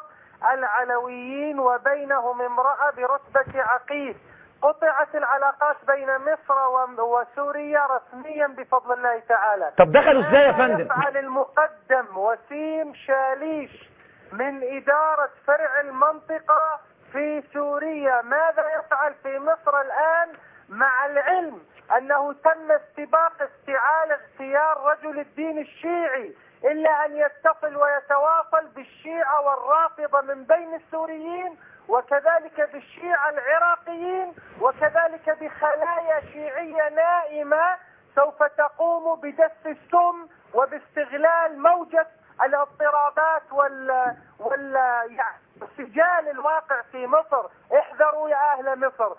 العلويين وبينهم امرأة برتبة عقيد قطعت العلاقات بين مصر و- وسوريا رسميا بفضل الله تعالى طب دخلوا ازاي يا ماذا فندم يفعل المقدم وسيم شاليش من إدارة فرع المنطقة في سوريا ماذا يفعل في مصر الآن مع العلم أنه تم استباق استعال اغتيال رجل الدين الشيعي إلا أن يتصل ويتواصل بالشيعة والرافضة من بين السوريين وكذلك بالشيعة العراقيين وكذلك بخلايا شيعية نائمة سوف تقوم بدس السم وباستغلال موجة الاضطرابات وال وال يعني سجال الواقع في مصر احذروا يا اهل مصر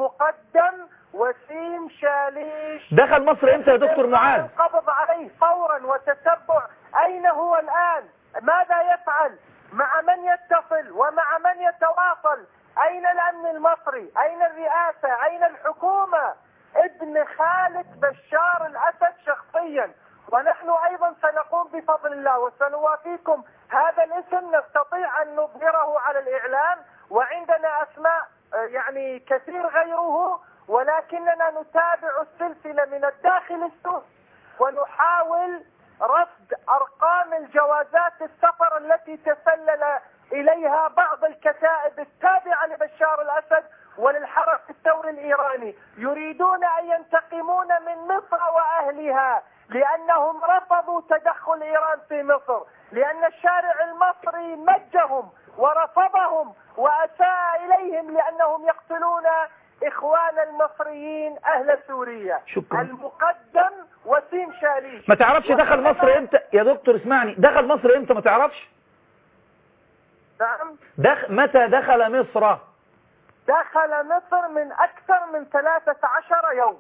المقدم وسيم شاليش دخل مصر امتى يا دكتور معاذ القبض عليه فورا وتتبع اين هو الان ماذا يفعل مع من يتصل ومع من يتواصل اين الامن المصري اين الرئاسة اين الحكومة ابن خالد بشار الاسد شخصيا ونحن ايضا سنقوم بفضل الله وسنوافيكم هذا الاسم نستطيع ان نظهره على الاعلام وعندنا اسماء آه، يعني كثير غيره ولكننا نتابع السلسلة من الداخل السوري ونحاول رصد ارقام الجوازات السفر التي تسلل اليها بعض الكتائب التابعة لبشار الاسد وللحرس الثوري الايراني يريدون ان ينتقمون من مصر واهلها لانهم رفضوا تدخل ايران في مصر لان الشارع المصري مجهم ورفضهم واساء اليهم لانهم يقتلون اخوان المصريين اهل سوريا شكرا. المقدم وسيم شاليش ما تعرفش دخل مصر امتى يا دكتور اسمعني دخل مصر امتى ما تعرفش نعم دخ... متى دخل مصر دخل مصر من أكثر من 13 يوم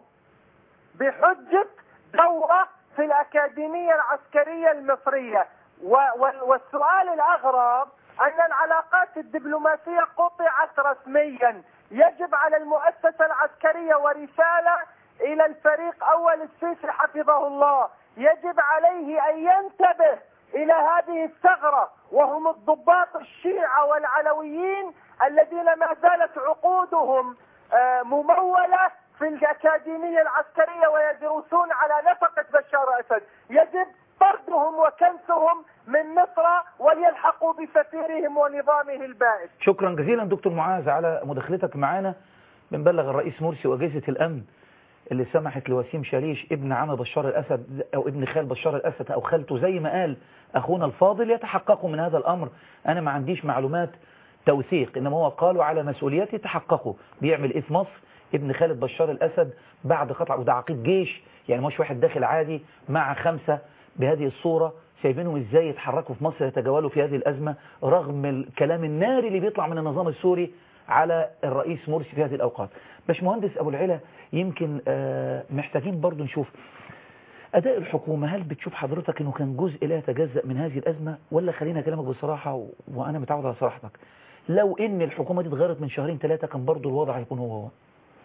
بحجة دورة في الأكاديمية العسكرية المصرية و- وال- والسؤال الأغرب أن العلاقات الدبلوماسية قطعت رسميا يجب على المؤسسة العسكرية ورسالة إلى الفريق أول السيسي حفظه الله يجب عليه أن ينتبه إلى هذه الثغرة وهم الضباط الشيعة والعلويين الذين ما زالت عقودهم آه، ممولة في الأكاديمية العسكرية ويدرسون على نفقة بشار أسد يجب طردهم وكنسهم من مصر وليلحقوا بسفيرهم ونظامه البائس شكرا جزيلا دكتور معاذ على مداخلتك معنا بنبلغ الرئيس مرسي وأجهزة الأمن اللي سمحت لوسيم شريش ابن عم بشار الأسد أو ابن خال بشار الأسد أو خالته زي ما قال أخونا الفاضل يتحققوا من هذا الأمر أنا ما عنديش معلومات توثيق إنما هو قالوا على مسؤوليته يتحققوا بيعمل إيه في مصر ابن خالد بشار الأسد بعد قطع وده عقيد جيش يعني مش واحد داخل عادي مع خمسة بهذه الصورة شايفينهم ازاي يتحركوا في مصر يتجولوا في هذه الأزمة رغم الكلام الناري اللي بيطلع من النظام السوري على الرئيس مرسي في هذه الأوقات باش مهندس أبو العلا يمكن آه، محتاجين برضو نشوف أداء الحكومة هل بتشوف حضرتك أنه كان جزء لا يتجزأ من هذه الأزمة ولا خلينا كلامك بصراحة و... وأنا متعود على صراحتك لو إن الحكومة دي اتغيرت من شهرين ثلاثة كان برضو الوضع هيكون هو هو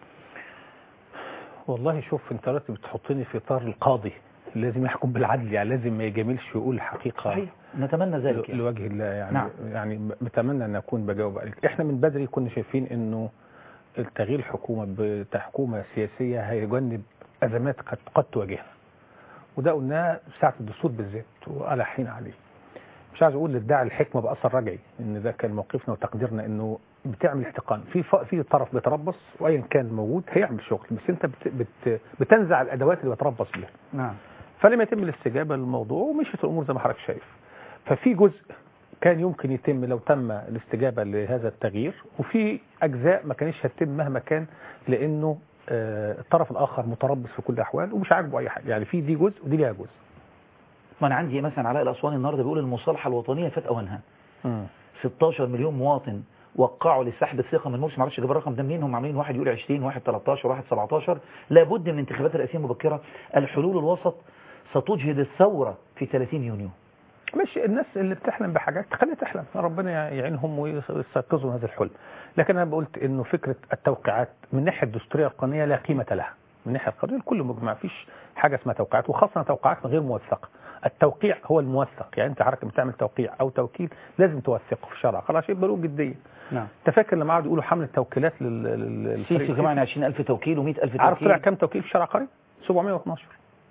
والله شوف انت دلوقتي بتحطني في اطار القاضي لازم يحكم بالعدل يعني لازم ما يجاملش ويقول حقيقة صحيح نتمنى ذلك يعني. لوجه الله يعني نعم. يعني بتمنى ان اكون بجاوب عليك احنا من بدري كنا شايفين انه التغيير الحكومة بحكومة سياسية هيجنب ازمات قد قد تواجهنا وده قلناه ساعة الدستور بالذات وألحين عليه مش عايز اقول ادعي الحكمة بأثر رجعي ان ده كان موقفنا وتقديرنا انه بتعمل احتقان في ف... في طرف بيتربص وايا كان موجود هيعمل شغل بس انت بت... بت... بتنزع الادوات اللي بيتربص بيها نعم فلم يتم الاستجابة للموضوع ومشيت الأمور زي ما حضرتك شايف ففي جزء كان يمكن يتم لو تم الاستجابة لهذا التغيير وفي أجزاء ما كانش هتتم مهما كان لأنه آه، الطرف الآخر متربص في كل الأحوال ومش عاجبه أي حاجة يعني في دي جزء ودي ليها جزء ما أنا عندي مثلا علاء الأسواني النهاردة بيقول المصالحة الوطنية فات أوانها 16 مليون مواطن وقعوا لسحب الثقة من مرسي معرفش اجيب الرقم ده منين هم عاملين واحد يقول 20 واحد 13 واحد 17 لابد من انتخابات رئاسية مبكرة الحلول الوسط ستجهد الثورة في 30 يونيو مش الناس اللي بتحلم بحاجات خليها تحلم ربنا يعينهم ويستيقظوا من هذا الحلم لكن انا قلت انه فكره التوقيعات من الناحيه الدستوريه القانونيه لا قيمه لها من الناحيه القانونيه الكل مجمع فيش حاجه اسمها توقيعات وخاصه توقيعات غير موثقه التوقيع هو الموثق يعني انت حضرتك بتعمل توقيع او توكيل لازم توثقه في الشرع خلاص يبقى له جديه نعم انت فاكر لما قعدوا يقولوا حمله توكيلات لل لل- سيسي للفريق كمان 20000 توكيل و100000 توكيل عارف طلع كام توكيل في الشرع القانوني 712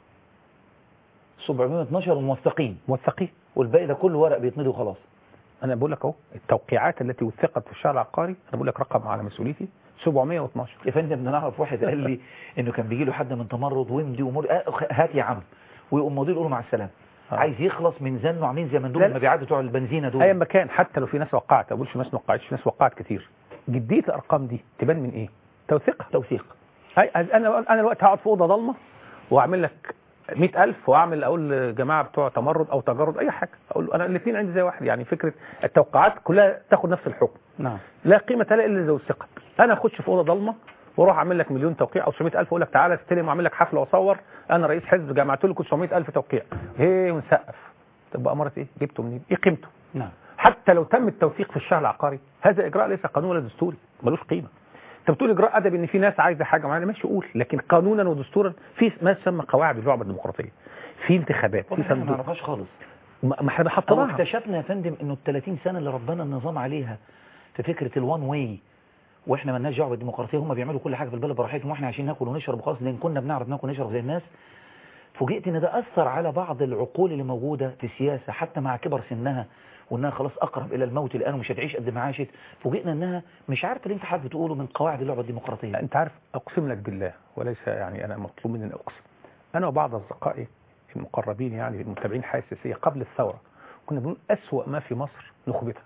712 موثقين موثقين والباقي ده كله ورق بيتمضي وخلاص انا بقول لك اهو التوقيعات التي وثقت في الشرع العقاري انا بقول لك رقم على مسؤوليتي 712 يا فندم انا اعرف واحد قال لي انه كان بيجي له حد من تمرد ويمضي ومر آه هات يا عم ويقوم ماضي يقول له مع السلامه آه. عايز يخلص من زنه عاملين زي مندوب لا، لا. المبيعات بتوع البنزينه دول ايا ما كان حتى لو في ناس وقعت ما بقولش ناس ما وقعتش في ناس وقعت كتير جديه الارقام دي تبان من ايه توثيقها توثيق هاي انا انا دلوقتي هقعد في اوضه ضلمه واعمل لك 100000 واعمل اقول لجماعه بتوع تمرد او تجرد اي حاجه اقول له انا الاثنين عندي زي واحد يعني فكره التوقعات كلها تاخد نفس الحكم نعم لا قيمه لها الا اذا وثقت انا اخش في اوضه ضلمه واروح اعمل لك مليون توقيع او 700000 اقول لك تعالى استلم واعمل لك حفله واصور انا رئيس حزب جمعت لكم 900000 توقيع هي ونسقف تبقى اماره ايه جبته منين ايه قيمته نعم حتى لو تم التوثيق في الشهر العقاري هذا اجراء ليس قانون ولا دستوري ملوش قيمه انت بتقول اجراء ادبي ان في ناس عايزه حاجه معينه ماشي قول لكن قانونا ودستورا في ما يسمى قواعد اللعبه الديمقراطيه في انتخابات في والله احنا ما صندوق نعرفهاش خالص ما ما احنا او حطيناها اكتشفنا يا فندم انه ال 30 سنه اللي ربنا النظام عليها في فكره الوان واي واحنا مالناش دعوه بالديمقراطيه هم بيعملوا كل حاجه في البلد براحتهم واحنا عايشين ناكل ونشرب وخلاص لان كنا بنعرف ناكل ونشرب زي الناس فوجئت ان ده اثر على بعض العقول اللي موجوده في السياسه حتى مع كبر سنها وانها خلاص اقرب الى الموت الان ومش هتعيش قد ما عاشت فوجئنا انها مش عارفه اللي انت حضرتك بتقوله من قواعد اللعبه الديمقراطيه انت عارف اقسم لك بالله وليس يعني انا مطلوب مني ان اقسم انا وبعض اصدقائي المقربين يعني المتابعين الحياه السياسيه قبل الثوره كنا بنقول اسوا ما في مصر نخبتها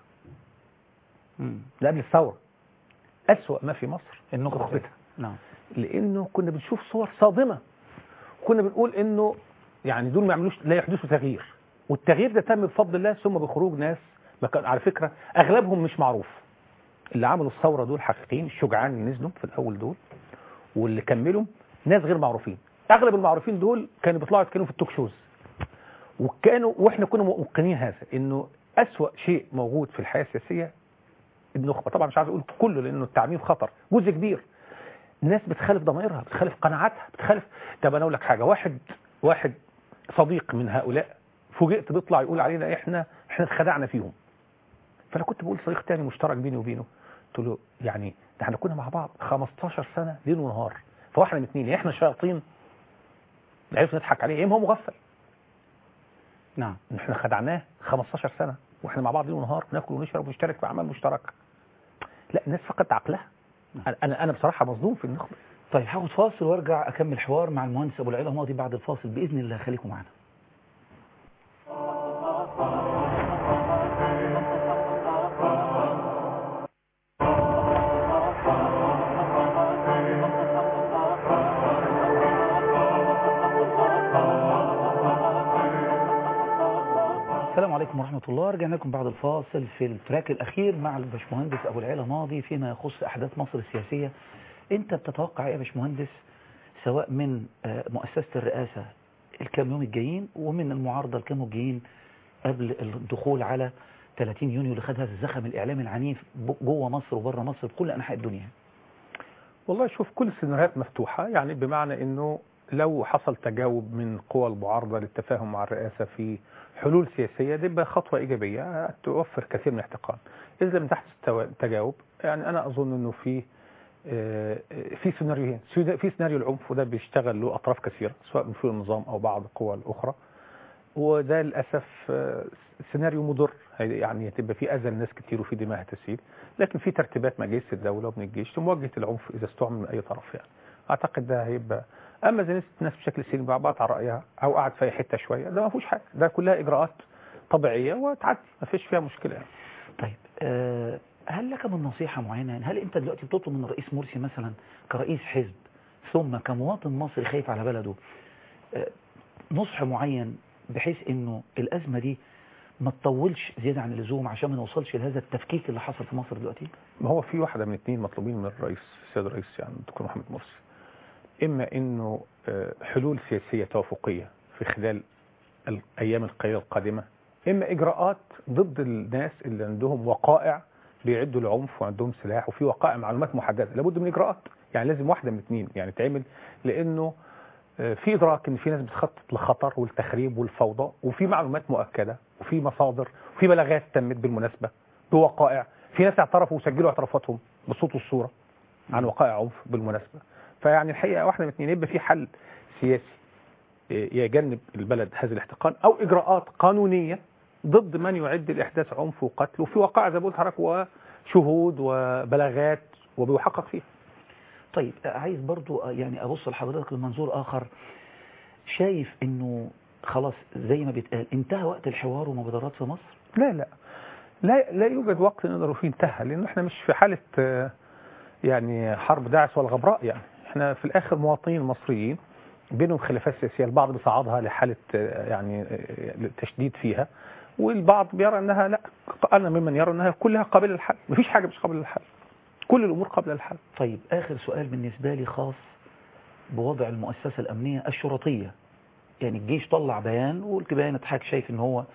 مم. ده قبل الثوره اسوا ما في مصر النخبه نخبتها نعم لانه كنا بنشوف صور صادمه كنا بنقول انه يعني دول ما يعملوش لا يحدثوا تغيير والتغيير ده تم بفضل الله ثم بخروج ناس ما كان على فكره اغلبهم مش معروف اللي عملوا الثوره دول حقيقيين الشجعان اللي نزلوا في الاول دول واللي كملوا ناس غير معروفين اغلب المعروفين دول كانوا بيطلعوا يتكلموا في التوك شوز وكانوا واحنا كنا موقنين هذا انه اسوا شيء موجود في الحياه السياسيه النخبه طبعا مش عايز اقول كله لانه التعميم خطر جزء كبير ناس بتخالف ضمائرها بتخالف قناعاتها بتخالف طب انا اقول لك حاجه واحد واحد صديق من هؤلاء فوجئت بيطلع يقول علينا احنا احنا اتخدعنا فيهم فانا كنت بقول صديق تاني مشترك بيني وبينه قلت له يعني ده احنا كنا مع بعض 15 سنه ليل ونهار فواحنا من اثنين يا احنا شياطين عرفنا نضحك عليه يا اما هو مغفل نعم احنا خدعناه 15 سنه واحنا مع بعض ليل ونهار ناكل ونشرب ونشترك في اعمال مشتركه لا الناس فقدت عقلها أنا- انا انا بصراحه مصدوم في النخبه طيب هاخد فاصل وارجع اكمل حوار مع المهندس ابو العلا ماضي بعد الفاصل باذن الله خليكم معانا السلام عليكم ورحمة الله رجعنا لكم بعد الفاصل في التراك الأخير مع الباشمهندس أبو العلا ماضي فيما يخص أحداث مصر السياسية أنت بتتوقع إيه يا باشمهندس سواء من آه، مؤسسة الرئاسة الكام يوم الجايين ومن المعارضة الكام يوم الجايين قبل الدخول على 30 يونيو اللي خد هذا الزخم الإعلامي العنيف ب- جوه مصر وبره مصر بكل أنحاء الدنيا والله شوف كل السيناريوهات مفتوحة يعني بمعنى انه لو حصل تجاوب من قوى المعارضة للتفاهم مع الرئاسة في حلول سياسية دي بقى خطوة إيجابية توفر كثير من الاحتقان إذا لم تحدث تو- تجاوب يعني أنا أظن أنه في آه، في سيناريوهين سينا- في سيناريو العنف وده بيشتغل له أطراف كثيرة سواء من فوق النظام أو بعض القوى الأخرى وده للأسف آه، سيناريو مضر هي- يعني هتبقى في أذى لناس كتير وفي دماء هتسيل لكن في ترتيبات مجلس الدولة ومن الجيش لمواجهة العنف إذا استعمل من أي طرف يعني أعتقد ده هيبقى أما إذا ناس- الناس بشكل سلمي بعض على رأيها أو قعد في أي حتة شوية ده ما فيهوش حاجة ده كلها إجراءات طبيعية وتعدي ما فيش فيها مشكلة يعني. طيب آه، هل لك من نصيحة معينة يعني هل أنت دلوقتي بتطلب من الرئيس مرسي مثلا كرئيس حزب ثم كمواطن مصري خايف على بلده آه، نصح معين بحيث أنه الأزمة دي ما تطولش زيادة عن اللزوم عشان ما نوصلش لهذا التفكيك اللي حصل في مصر دلوقتي ما هو في واحدة من اثنين مطلوبين من الرئيس السيد الرئيس يعني الدكتور محمد مرسي إما إنه آه، حلول سياسية توافقية في خلال الأيام القليلة القادمة إما إجراءات ضد الناس اللي عندهم وقائع بيعدوا العنف وعندهم سلاح وفي وقائع معلومات محددة لابد من إجراءات يعني لازم واحدة من اثنين يعني تعمل لأنه آه، في إدراك إن في ناس بتخطط لخطر والتخريب والفوضى وفي معلومات مؤكدة وفي مصادر وفي بلاغات تمت بالمناسبة بوقائع في ناس اعترفوا وسجلوا اعترافاتهم بالصوت والصورة عن وقائع عنف بالمناسبة فيعني الحقيقة واحدة من اثنين يبقى في حل سياسي إيه، يجنب البلد هذا الاحتقان أو إجراءات قانونية ضد من يعد الإحداث عنف وقتل وفي وقائع زي ما قلت حضرتك وشهود وبلاغات وبيحقق فيها طيب آه، عايز برضو آه، يعني أبص لحضرتك لمنظور آخر شايف أنه خلاص زي ما بيتقال انتهى وقت الحوار ومبادرات في مصر لا لا لا لا يوجد وقت نقدر فيه انتهى لأن احنا مش في حالة آه، يعني حرب داعش ولا غبراء يعني احنا في الآخر مواطنين مصريين بينهم خلافات سياسية البعض بيصعدها لحالة آه، يعني آه، تشديد فيها والبعض بيرى انها لا انا ممن يرى انها كلها قابلة للحل مفيش حاجة مش قابلة للحل كل الامور قابلة للحل طيب آخر سؤال بالنسبة لي خاص بوضع المؤسسة الأمنية الشرطية يعني الجيش طلع بيان والبيان حضرتك شايف ان هو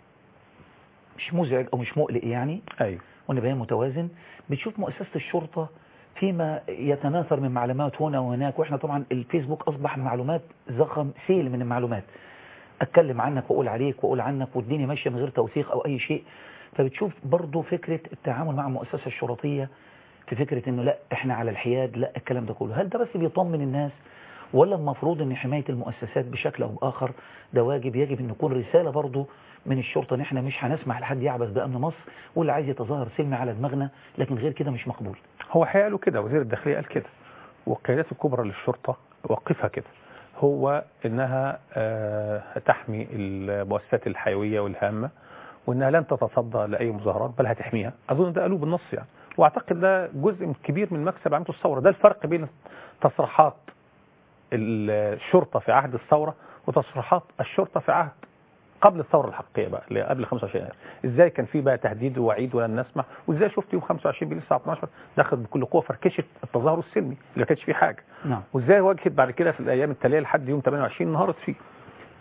مش مزعج او مش مقلق يعني ايوه وان بيان متوازن بتشوف مؤسسة الشرطة فيما يتناثر من معلومات هنا وهناك واحنا طبعا الفيسبوك اصبح معلومات زخم سيل من المعلومات اتكلم عنك واقول عليك واقول عنك والدنيا ماشيه من غير توثيق او اي شيء فبتشوف برضو فكرة التعامل مع المؤسسة الشرطية في فكرة انه لا احنا على الحياد لا الكلام ده كله هل ده بس بيطمن الناس ولا المفروض ان حماية المؤسسات بشكل او باخر ده واجب يجب ان يكون رسالة برضو من الشرطة ان احنا مش هنسمح لحد يعبث بامن مصر واللي عايز يتظاهر سلمي على دماغنا لكن غير كده مش مقبول هو حقيقة له كده وزير الداخلية قال كده والقيادات الكبرى للشرطة وقفها كده هو انها آه، تحمي المؤسسات الحيوية والهامة وانها لن تتصدى لاي مظاهرات بل هتحميها اظن ده قالوه بالنص يعني واعتقد ده جزء كبير من مكسب عملته الثوره ده الفرق بين تصريحات الشرطه في عهد الثوره وتصريحات الشرطه في عهد قبل الثوره الحقيقيه بقى اللي قبل 25 يناير ازاي كان في بقى تهديد ووعيد ولن نسمع وازاي شفت يوم 25 بالليل الساعه 12 دخلت بكل قوه فركشت التظاهر السلمي اللي ما كانش فيه حاجه نعم وازاي واجهت بعد كده في الايام التاليه لحد يوم 28 انهارت فيه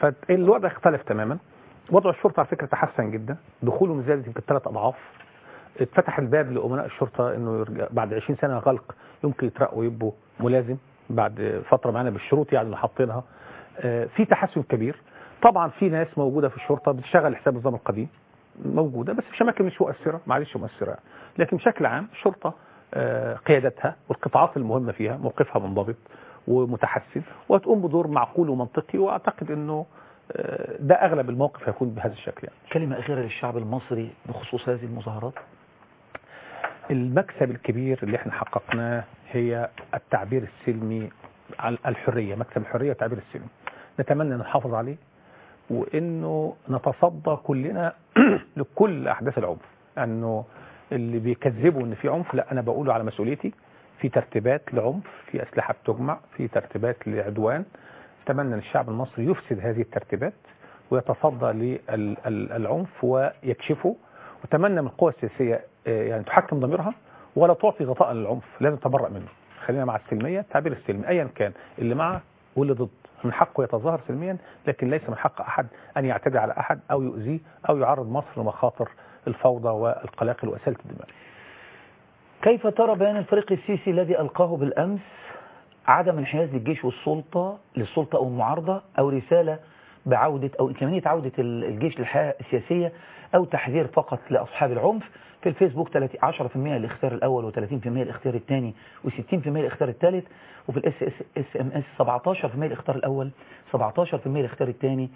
فالوضع اختلف تماما وضع الشرطه على فكره تحسن جدا دخوله زادت يمكن ثلاث اضعاف اتفتح الباب لأمناء الشرطة انه يرجع بعد 20 سنة غلق يمكن يترقوا ويبقوا ملازم بعد فترة معانا بالشروط يعني اللي حاطينها آه، في تحسن كبير طبعا في ناس موجودة في الشرطة بتشتغل حساب النظام القديم موجودة بس في أماكن مش مؤثرة معلش مؤثرة يعني. لكن بشكل عام الشرطة آه، قيادتها والقطاعات المهمة فيها موقفها منضبط ومتحسن وتقوم بدور معقول ومنطقي واعتقد انه آه، ده اغلب الموقف هيكون بهذا الشكل يعني. كلمة أخيرة للشعب المصري بخصوص هذه المظاهرات المكسب الكبير اللي احنا حققناه هي التعبير السلمي على الحرية مكسب الحرية والتعبير السلمي نتمنى ان نحافظ عليه وانه نتصدى كلنا لكل احداث العنف انه اللي بيكذبوا ان في عنف لا انا بقوله على مسؤوليتي في ترتيبات لعنف في اسلحه بتجمع في ترتيبات لعدوان اتمنى ان الشعب المصري يفسد هذه الترتيبات ويتصدى للعنف ويكشفه واتمنى من القوى السياسيه آه، يعني تحكم ضميرها ولا تعطي غطاء للعنف لازم تتبرأ منه خلينا مع السلميه التعبير السلمي ايا كان اللي معه واللي ضد من حقه يتظاهر سلميا لكن ليس من حق احد ان يعتدي على احد او يؤذيه او يعرض مصر لمخاطر الفوضى والقلاقل واساله الدماء كيف ترى بيان الفريق السيسي الذي ألقاه بالأمس عدم انحياز الجيش والسلطة للسلطة أو المعارضة أو رسالة بعودة أو إمكانية عودة ال- الجيش للحياة السياسية أو تحذير فقط لأصحاب العنف في الفيسبوك 30 10% الاختيار الأول و30% الاختيار الثاني و60% الاختيار الثالث وفي الاس اس اس ام اس 17% الاختيار الأول 17% الاختيار الثاني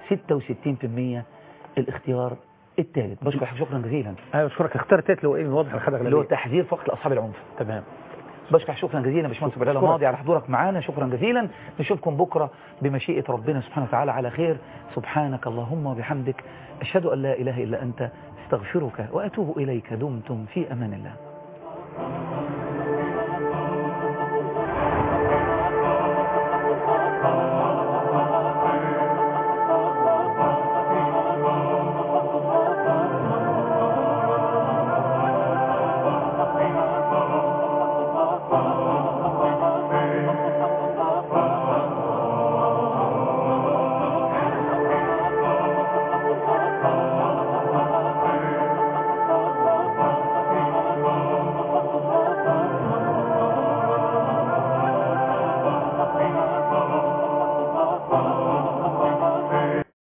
66% الاختيار الثالث بشكر حضرتك شكرا جزيلا ايوه اشكرك اختار تيت لو ايه واضح الخدع اللي هو تحذير فقط لأصحاب العنف تمام بشكر شكرا جزيلا باشمهندس بلال أشكرك. ماضي على حضورك معانا شكرا جزيلا نشوفكم بكرة بمشيئة ربنا سبحانه وتعالى على خير سبحانك اللهم وبحمدك أشهد أن لا إله إلا أنت استغفرك وأتوب إليك دمتم في أمان الله